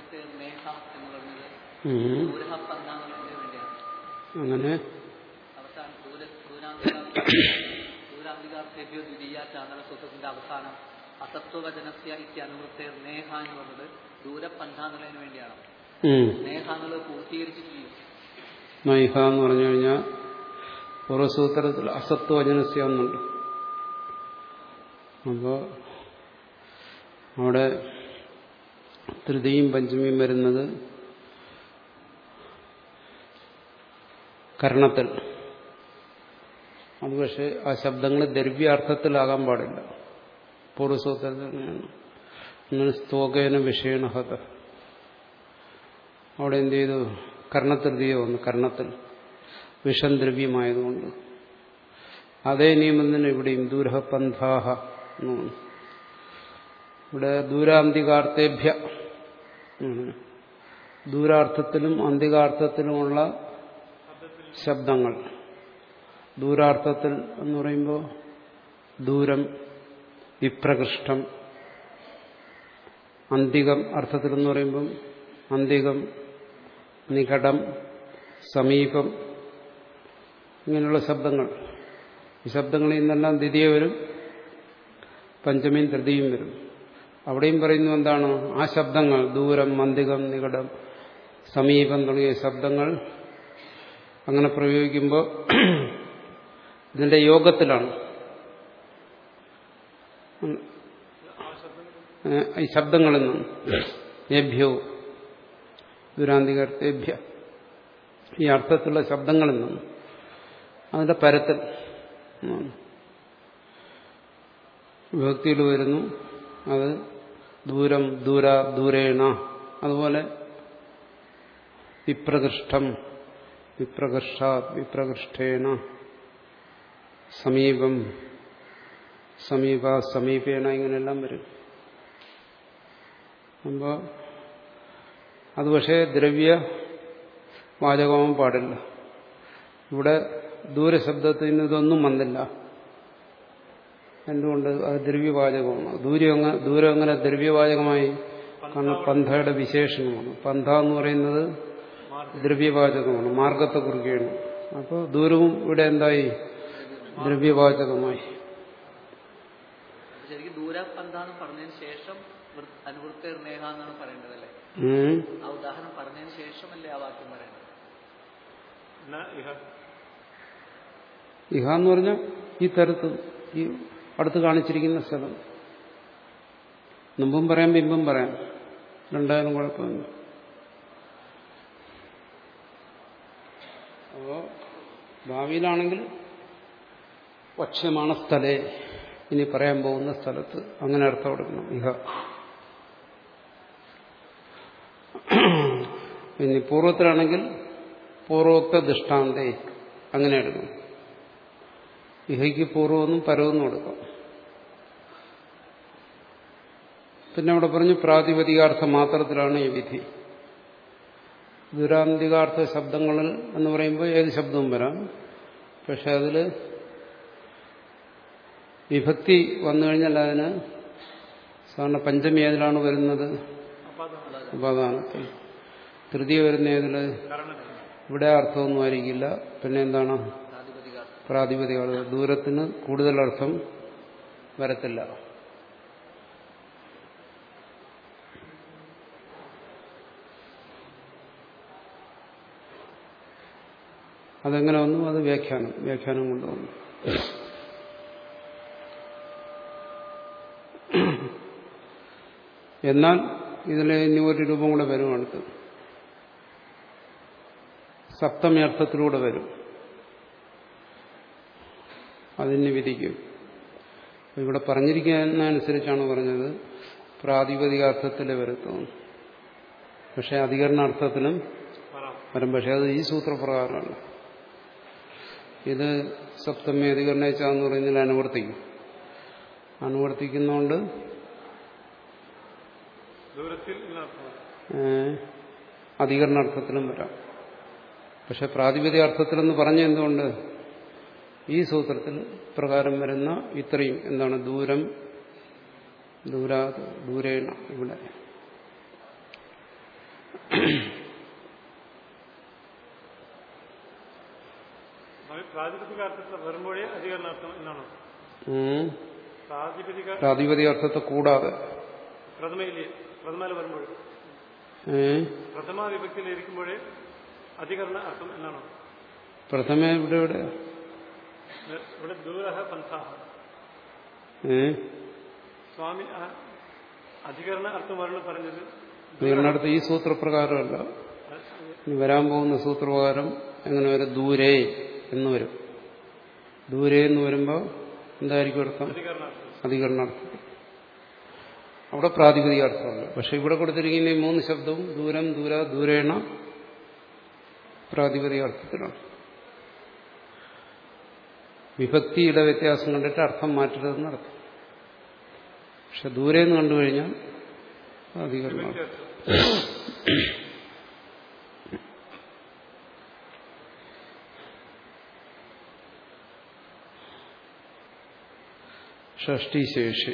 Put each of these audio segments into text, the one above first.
അനുവൃത്തി നേഹ എന്ന് പറഞ്ഞത് ഉം. ദൂരഹ പന്ത എന്നുള്ളതിന് വേണ്ടിയാണ് അങ്ങനെ അവസാനം ദൂര ദൂരാന്തിക ദൂരാന്തികാർത്ഥേഭ്യോ ദ്വിതീയ ചാനല സൂത്രത്തിന്റെ അവസാനം അസത്വവചനസ്യ ഇത്യ അനുവൃത്തേർ നേഹ എന്ന് പറഞ്ഞത് ദൂരപന്ഥ എന്നുള്ളതിന് വേണ്ടിയാണ് ഉം. നേഹ എന്നുള്ളത് പൂർത്തീകരിച്ച് ചെയ്യും നൈഹ എന്ന് പറഞ്ഞു കഴിഞ്ഞാൽ പൂർവ്വസൂത്രത്തിൽ അസത്വജനസ്യ എന്നുണ്ട് അപ്പോൾ അവിടെ തൃതിയും പഞ്ചമിയും വരുന്നത് കർണത്തിൽ അത് പക്ഷേ ആ ശബ്ദങ്ങൾ ദ്രവ്യാർത്ഥത്തിലാകാൻ പാടില്ല പൂർവ്വസൂത്രത്തിൽ അങ്ങനെയാണ് അങ്ങനെ സ്തോകേന വിഷയണഹത അവിടെ എന്ത് ചെയ്തു കർണതൃതീയ വന്നു കർണത്തിൽ വിഷം ദ്രവ്യമായതുകൊണ്ട് അതേ നിയമം തന്നെ ഇവിടെയും ദൂരപന്ഥാഹ എന്ന് വന്നു. ഇവിടെ ദൂരാന്തികാർത്ഥേഭ്യ ആണ്. ദൂരാർത്ഥത്തിലും അന്തികാർത്ഥത്തിലുമുള്ള ശബ്ദങ്ങൾ ദൂരാർത്ഥത്തിൽ എന്ന് പറയുമ്പോൾ ദൂരം വിപ്രകൃഷ്ടം അന്തികം അർത്ഥത്തിൽ എന്ന് പറയുമ്പം അന്തികം നികടം സമീപം ഇങ്ങനെയുള്ള ശബ്ദങ്ങൾ ഈ ശബ്ദങ്ങളിൽ നിന്നെല്ലാം ദ്വിതീയ വരും പഞ്ചമിയും തൃതീയും വരും അവിടെയും പറയുന്നു എന്താണ് ആ ശബ്ദങ്ങൾ ദൂരം മന്ദികം നികടം സമീപം തുടങ്ങിയ ശബ്ദങ്ങൾ അങ്ങനെ പ്രയോഗിക്കുമ്പോൾ ഇതിന്റെ യോഗത്തിലാണ് ഏ, ഈ ശബ്ദങ്ങളിൽ നിന്നും ഏഭ്യോ ദുരാന്തികർത്തേഭ്യ ഈ അർത്ഥത്തിലുള്ള ശബ്ദങ്ങളിൽ നിന്നും അതിന്റെ പരത്തിൽ എന്നാണ്. വിഭക്തിയിൽ വരുന്നു അത് ദൂരം ദൂര ദൂരേണ അതുപോലെ വിപ്രകൃഷ്ടം വിപ്രകർഷ വിപ്രകൃഷ്ടേന സമീപം സമീപ സമീപേണ ഇങ്ങനെയെല്ലാം വരും അപ്പോൾ അത് പക്ഷേ ദ്രവ്യ വാചകമാവാൻ പാടില്ല ഇവിടെ ദൂരശബ്ദത്തിൽ നിന്ന് ഇതൊന്നും വന്നില്ല എന്തുകൊണ്ട് അത് ദ്രവ്യവാചകമാണ് ദൂരം അങ്ങനെ ദൂരം അങ്ങനെ ദ്രവ്യവാചകമായി കാരണം പന്ഥയുടെ വിശേഷണമാണ് പന്ഥ എന്ന് പറയുന്നത് ദ്രവ്യവാചകമാണ് മാർഗത്തെ കുറിക്കുകയാണ് അപ്പോൾ ദൂരവും ഇവിടെ എന്തായി ദ്രവ്യവാചകമായി ശരിക്കും ദൂരപന്ഥ എന്ന് പറഞ്ഞതിന് ശേഷം വൃ- അനുവൃത്തി നേഹ എന്നാണ് പറയേണ്ടതല്ലേ ഉം. ആ ഉദാഹരണം പറഞ്ഞതിന് ശേഷമല്ലേ ആ വാക്യം പറയേണ്ടത് ഇഹ എന്ന് പറഞ്ഞാൽ ഈ തരത്തിൽ ഈ അടുത്ത് കാണിച്ചിരിക്കുന്ന സ്ഥലം മുമ്പും പറയാം പിമ്പും പറയാം രണ്ടായാലും കുഴപ്പമില്ല അപ്പോ ഭാവിയിലാണെങ്കിൽ വക്ഷ്യമാണ് സ്ഥലേ ഇനി പറയാൻ പോകുന്ന സ്ഥലത്ത് അങ്ങനെ അർത്ഥം കൊടുക്കണം ഇഹ ഇനി പൂർവ്വത്തിലാണെങ്കിൽ പൂർവോക്ത ദൃഷ്ടാന്തേ അങ്ങനെ എടുക്കണം ഇഹയ്ക്ക് പൂർവ്വമെന്നും പരമെന്നും കൊടുക്കാം പിന്നെ അവിടെ പറഞ്ഞു പ്രാതിപതികാർത്ഥ മാത്രത്തിലാണ് ഈ വിധി ദുരാന്തികാർത്ഥ ശബ്ദങ്ങളിൽ എന്ന് പറയുമ്പോൾ ഏത് ശബ്ദവും വരാം പക്ഷെ അതിൽ വിഭക്തി വന്നു കഴിഞ്ഞാൽ അതിന് സാധാരണ പഞ്ചമി ഏതിലാണ് വരുന്നത് ഉപാദാനത്തിൽ തൃതീയ വരുന്ന ഏതിൽ ഇവിടെ അർത്ഥമൊന്നും ആയിരിക്കില്ല പിന്നെ എന്താണ് പ്രാതിപതികാർത്ഥം പ്രാതിപതിക ദൂരത്തിന് കൂടുതൽ അർത്ഥം വരത്തില്ല അതെങ്ങനെ വന്നു അത് വ്യാഖ്യാനം വ്യാഖ്യാനം കൊണ്ടുവന്നു എന്നാൽ ഇതിൽ ഇനി ഒരു രൂപം കൂടെ വരും അടുത്ത് സപ്തമി അർത്ഥത്തിലൂടെ വരും അതിന് വിധിക്കും ഇവിടെ പറഞ്ഞിരിക്കുന്നതനുസരിച്ചാണ് പറഞ്ഞത് പ്രാതിപതികാർത്ഥത്തിലെ വരുത്തുന്നു പക്ഷെ അധികരണാർത്ഥത്തിലും വരും പക്ഷെ അത് ഈ സൂത്രപ്രകാരമല്ല ഇത് സപ്തമി അധികരണേച്ചാന്ന് പറയുന്നതിൽ അനുവർത്തിക്കും അനുവർത്തിക്കുന്നതുകൊണ്ട് ഏഹ്, അധികരണാർത്ഥത്തിലും വരാം പക്ഷെ പ്രാതിപതിക അർത്ഥത്തിലെന്ന് പറഞ്ഞ എന്തുകൊണ്ട് ഈ സൂത്രത്തിൽ പ്രകാരം വരുന്ന ഇത്രയും എന്താണ് ദൂരം ദൂരാ ദൂരേണ ഇവിടെ പ്രാതിപതിക അർത്ഥത്തിൽ വരുമ്പോഴേ അധികരണാർത്ഥം എന്നാണോ ഉം. പ്രാതിപതിക പ്രാതിപതിക അർത്ഥത്തെ കൂടാതെ പ്രഥമയിൽ പ്രഥമയിൽ വരുമ്പോൾ ഏ പ്രഥമ വിഭക്തിയിൽ ഇരിക്കുമ്പോഴേ അധികരണ അർത്ഥം എന്നാണോ പ്രഥമ ഇവിടെ ഇവിടെ ഇവിടെ ദൂരഹ പന്ഥാഹ ഏ സ്വാമി ആ അധികരണ അർത്ഥം വരണം പറഞ്ഞത് നിങ്ങളുടെ ഈ സൂത്രപ്രകാരമല്ല ഇനി വരാൻ പോകുന്ന സൂത്രപ്രകാരം എങ്ങനെ വരും ദൂരെ എന്ന് വരും ദൂരെ എന്ന് വരുമ്പോൾ എന്തായിരിക്കും അർത്ഥം അധികരണാർത്ഥം അധികരണാർത്ഥം അവിടെ പ്രാതിപതിക അർത്ഥമല്ല പക്ഷെ ഇവിടെ കൊടുത്തിരിക്കുന്ന ഈ മൂന്ന് ശബ്ദവും ദൂരം ദൂര ദൂരേണ പ്രാതിപതിക അർത്ഥത്തിലാണ് വിഭക്തിയുടെ വ്യത്യാസം കണ്ടിട്ട് അർത്ഥം മാറ്റരുതെന്ന് അർത്ഥം പക്ഷെ ദൂരെ നിന്ന് കണ്ടു കഴിഞ്ഞാൽ അധികരണമാണ് ഷഷ്ടിശേഷി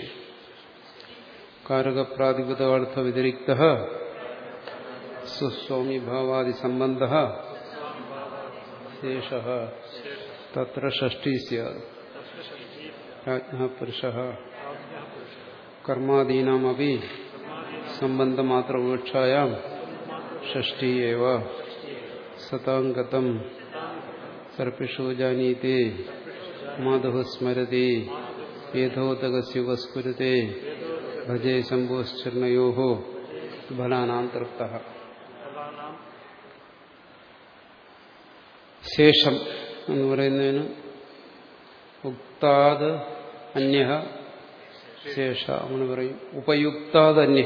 കാരകപ്രാതിപതാർത്ഥ വ്യതിരിക്ത സ്വസ്വാമി ഭാവാദി സംബന്ധ ശേഷ തത്ര ഷഷ്ടി സ്യാത് രാജ്ഞ പുരുഷ കർമാദീനാമപി സംബന്ധമാത്ര ഉപേക്ഷായാം ഷഷ്ടി ഏവ സതാംഗതം സർപ്പിഷോ ജാനീതേ മാധവ സ്മരതി ഏതോതകസ്യുപസ്ഫുരത്തെ ഭജേ ശംഭോശ്ചരണയോ ഫലാനാം തൃപ്ത ശേഷം എന്ന് പറയുന്നതിന് ഉക്താത് അന്യ ശേഷ അങ്ങനെ പറയും ഉപയുക്താത് അന്യ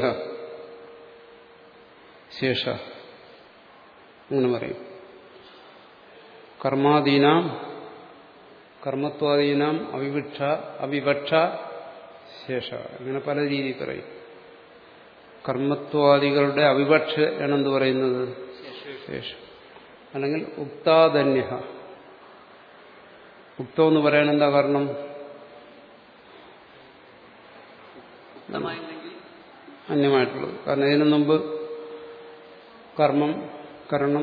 ശേഷ അങ്ങനെ പറയും കർമാദീനാം കർമ്മത്വാദീനാം അവിവക്ഷ അവിവക്ഷ ശേഷ അങ്ങനെ പല രീതിയിൽ പറയും കർമ്മത്വാദികളുടെ അവിവക്ഷ ആണെന്ത് പറയുന്നത് ശേഷം അല്ലെങ്കിൽ ഉക്താധന്യ ഉക്തം എന്ന് പറയാൻ എന്താ കാരണം ഉത്തമമായില്ലെങ്കിൽ അന്യമായിട്ടുള്ളത് കാരണം ഇതിനു മുമ്പ് കർമ്മം കരണം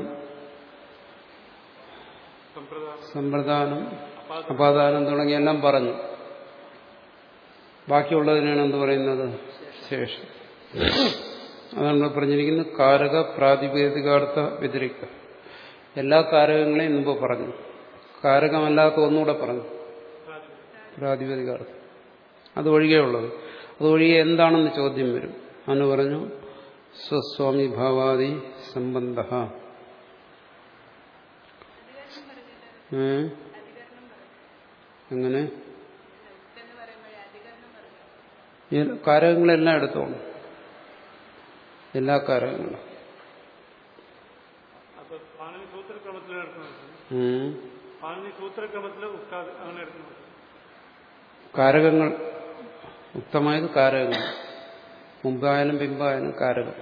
സമ്പ്രദായം സമ്പ്രദാനം അപാദാനം തുടങ്ങിയെല്ലാം പറഞ്ഞു ബാക്കിയുള്ളതിനാണ് എന്ത് പറയുന്നത് ശേഷം അതാണ് ഇവിടെ പറഞ്ഞിരിക്കുന്നത് കാരക പ്രാതിപേദികാർത്ഥ വ്യതിരിക്ത എല്ലാ കാരകങ്ങളെയും മുമ്പ് പറഞ്ഞു കാരകമല്ലാത്ത ഒന്നുകൂടെ പറഞ്ഞു പ്രാതിപതികാർത്ഥം അത് ഒഴികെ ഉള്ളത് അത് ഒഴികെ എന്താണെന്ന് ചോദ്യം വരും അന്ന് പറഞ്ഞു സ്വസ്വാമി ഭാവാദി സംബന്ധ ഏ? എങ്ങനെ ഈ കാരകങ്ങളെല്ലാം എടുത്തോണം എല്ലാ കാരകങ്ങളും അപ്പൊ പാണിനി സൂത്രക്രമത്തിൽ എടുക്കുന്നത് ഉം. പാണിനി സൂത്രക്രമത്തിൽ ഉക്കാതെ അങ്ങനെ എടുക്കുന്നത് കാരകങ്ങൾ ഉക്തമായത് കാരകങ്ങൾ മുമ്പായാലും പിമ്പായാലും കാരകം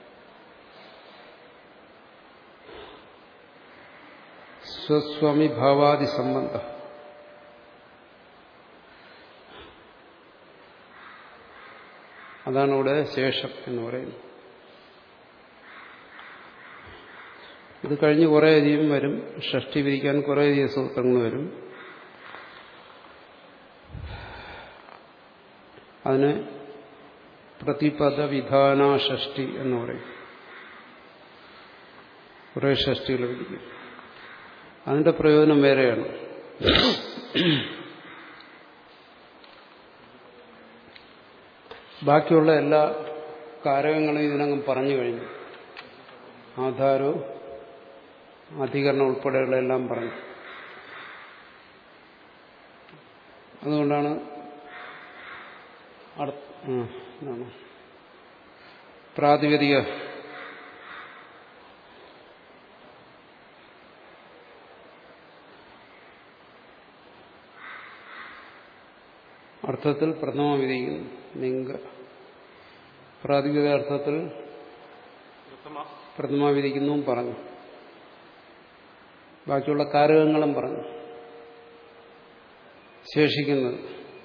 സ്വസ്വാമി ഭാവാദി സംബന്ധ അതാണ് ഇവിടെ ശേഷം എന്ന് പറയുന്നത് ഇത് കഴിഞ്ഞ് കുറേയധികം വരും ഷഷ്ടി വിരിക്കാൻ കുറേയധികം സൂത്രങ്ങൾ വരും അതിന് പ്രതിപദ വിധാന ഷഷ്ടി എന്ന് പറയും കുറേ ഷഷ്ടികൾ വിധിക്കും അതിന്റെ പ്രയോജനം വേറെയാണ് ബാക്കിയുള്ള എല്ലാ കാരകങ്ങളും ഇതിനകം പറഞ്ഞു കഴിഞ്ഞു ആധാരവും അധികരണം ഉൾപ്പെടെയുള്ള എല്ലാം പറഞ്ഞു അതുകൊണ്ടാണ് അടുത്ത ആ, എന്താണ് പ്രാതിപതിക അർത്ഥത്തിൽ പ്രഥമ വിധിക്കുന്നു ലിംഗ പ്രാതിപതിക അർത്ഥത്തിൽ പ്രഥമ പ്രഥമ വിധിക്കുന്നും പറഞ്ഞു ബാക്കിയുള്ള കാരകങ്ങളും പറഞ്ഞു ശേഷിക്കുന്നത്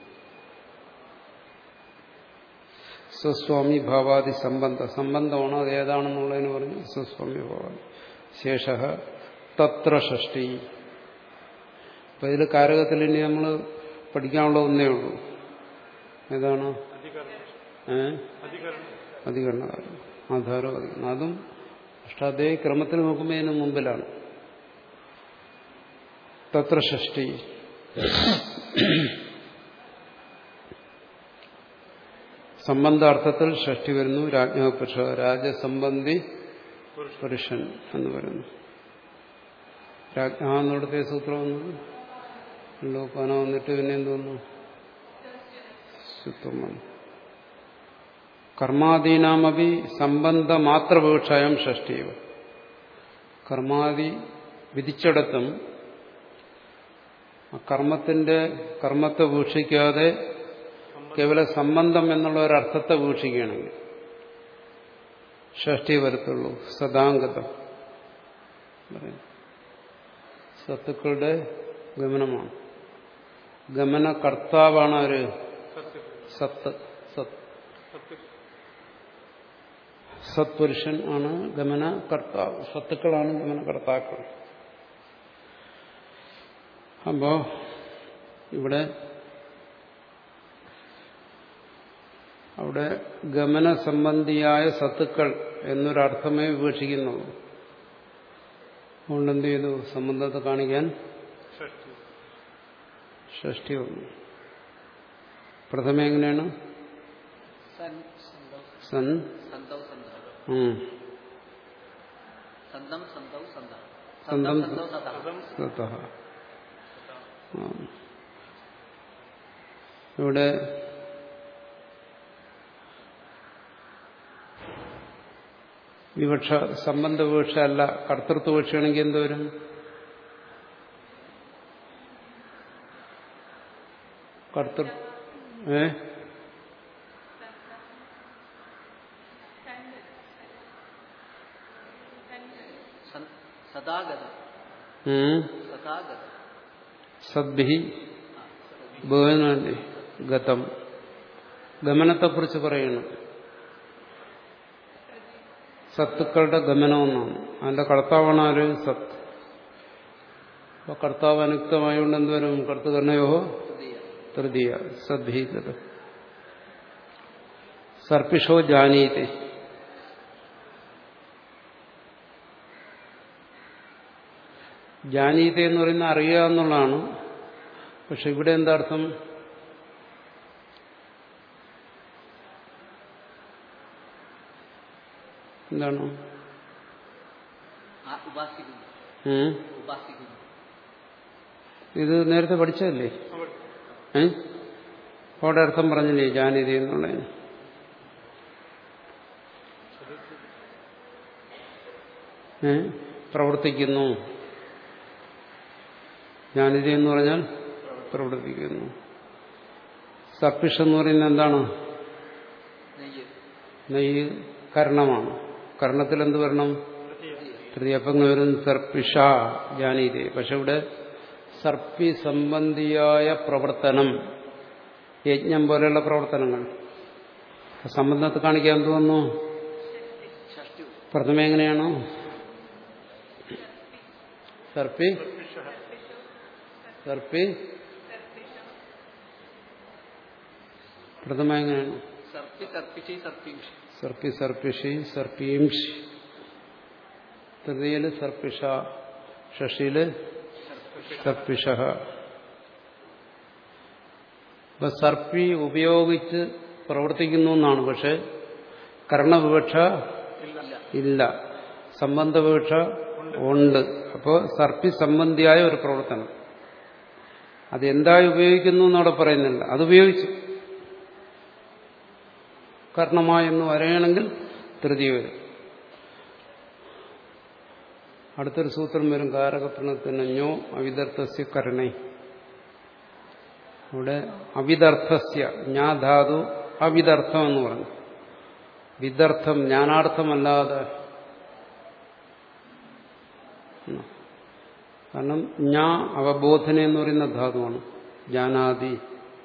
സ്വസ്വാമി ഭാവാദി സംബന്ധ സംബന്ധമാണ് അത് ഏതാണെന്നുള്ളതിന് പറഞ്ഞു സ്വസ്വാമി ഭാവാദി ശേഷ തത്ര ഷഷ്ടി അപ്പൊ ഇതിൽ കാരകത്തിൽ ഇനി നമ്മൾ പഠിക്കാനുള്ള ഒന്നേ ഉള്ളൂ ഏതാണ് അധികരണം ഏ അധികരണം അധികരണകാരം ആധാരം അധികരണം അതും അഷ്ടാധ്യായ ക്രമത്തിൽ നോക്കുമ്പോൾ ഇതിന് മുമ്പിലാണ് തത്ര ഷഷ്ടി സംബന്ധാർത്ഥത്തിൽ ഷഷ്ടി വരുന്നു രാജ്ഞപുരുഷ രാജസംബന്ധി പുരുഷൻ എന്ന് പറയുന്നു രാജ്ഞ എന്നിടത്തെ സൂത്രം വന്നത് ലോപാന വന്നിട്ട് പിന്നെ എന്തോന്നു ശുദ്ധം വന്നു കർമാദീനാമപി സംബന്ധമാത്രപേക്ഷായം ഷഷ്ടിയവ കർമാദി വിധിച്ചിടത്തും ആ കർമ്മത്തിന്റെ കർമ്മത്തെ വീക്ഷിക്കാതെ കേവല സംബന്ധം എന്നുള്ള ഒരർത്ഥത്തെ വീക്ഷിക്കുകയാണെങ്കിൽ ഷഷ്ടി വരത്തുള്ളൂ സദാംഗതം പറയും. സത്തുക്കളുടെ ഗമനമാണ് ഗമനകർത്താവാണ് ഒരു സത്യം സത്ത് സത്ത് സത്യം സത്പുരുഷൻ ആണ് ഗമനകർത്താവ് സത്തുക്കളാണ് ഗമനകർത്താക്കൾ അപ്പോ ഇവിടെ അവിടെ ഗമന സംബന്ധിയായ സത്തുക്കൾ എന്നൊരർത്ഥമേ വിവക്ഷിക്കുന്നുള്ളൂ അതുകൊണ്ട് എന്ത് ചെയ്തു സംബന്ധത്തെ കാണിക്കാൻ ഷഷ്ടി ഷഷ്ടി വന്നു പ്രഥമ എങ്ങനെയാണ് സൻ സന്തൗ സൻ സന്തൗ സന്തൗ ഉം, സന്തം സന്തൗ സന്തം സന്തം സന്തം സന്തൗ സതഃ പദം സത്തഃ. ആ. ഇവിടെ വിവക്ഷ സംബന്ധ വിവക്ഷ അല്ല കർത്തൃത്വ വിവക്ഷയാണെങ്കിൽ എന്തോരും കർത്തൃ ഏ സൻ- സദാഗതം ഉം. സദാഗതം സദ്ഭി ആ, സദാ. ബഹുവനല്ലേ ഗതം ഗമനത്തെക്കുറിച്ച് പറയുന്നു സത്തുക്കളുടെ ഗമനമെന്നാണ് അതിന്റെ കർത്താവാണ് ആര് സത്ത് അപ്പൊ കർത്താവ് അനുക്തമായതുകൊണ്ട് എന്തുവരും കർത്തകർണയോ തൃതീയ തൃതീയ സദ്ഭീകത സർപ്പിഷോ ജാനീതി ജാനീതി എന്ന് പറയുന്ന അറിയുക എന്നുള്ളതാണ് പക്ഷെ ഇവിടെ എന്താ അർത്ഥം എന്താണ് ആ, ഉപാസിക്കുന്നു ഉം? ഉപാസിക്കുന്നു ഇത് നേരത്തെ പഠിച്ചതല്ലേ അവിടെ ഏ അവിടെ അർത്ഥം പറഞ്ഞില്ലേ ജാനീതി എന്നുള്ളതിന് ഏ പ്രവർത്തിക്കുന്നു ജാനീതി എന്ന് പറഞ്ഞാൽ പ്രവർത്തിക്കുന്നു സർപ്പിഷ് എന്ന് പറയുന്നത് എന്താണ് നെയ്യ് നെയ്യ് കർണമാണ് കർണത്തിൽ എന്ത് വരണം തൃതീയപ്പം വരും സർപ്പിഷ ജാനീതി പക്ഷെ ഇവിടെ സർപ്പി സംബന്ധിയായ പ്രവർത്തനം യജ്ഞം പോലെയുള്ള പ്രവർത്തനങ്ങൾ സംബന്ധത്തെ കാണിക്കാൻ എന്ത് വന്നു ഷഷ്ടി പ്രഥമ എങ്ങനെയാണോ സർപ്പി സർപ്പി പ്രഥമ എങ്ങനെയാണ് സർപ്പി സർപ്പിച്ച് സർപ്പിംഷി സർപ്പി സർപ്പിഷി സർപ്പീംഷി തൃതീയല് സർപ്പിഷ ഷഷിയില് സർപ്പിഷ ഇപ്പൊ സർപ്പി ഉപയോഗിച്ച് പ്രവർത്തിക്കുന്നു എന്നാണ് പക്ഷെ കർണവിവക്ഷ ഇല്ല ഇല്ല സംബന്ധവിവക്ഷ ഉണ്ട് അപ്പോൾ സർപ്പി സംബന്ധിയായ ഒരു പ്രവർത്തനം അതെന്തായി ഉപയോഗിക്കുന്നു എന്നവിടെ പറയുന്നില്ല അത് ഉപയോഗിച്ചു കർണമായെന്ന് വരണമെങ്കിൽ തൃതീയ വരും അടുത്തൊരു സൂത്രം വരും കാരകപ്രണത്തിന് ഞോ അവിദർത്ഥസ്യ കരണേ ഇവിടെ അവിദർത്ഥസ്യ ജ്ഞാധാതു അവിദർത്ഥം എന്ന് പറഞ്ഞു വിദർത്ഥം ജ്ഞാനാർത്ഥമല്ലാതെ എന്നാ. കാരണം ഞാ അവബോധന എന്ന് പറയുന്ന ധാതുവാണ് ജ്ഞാനാദി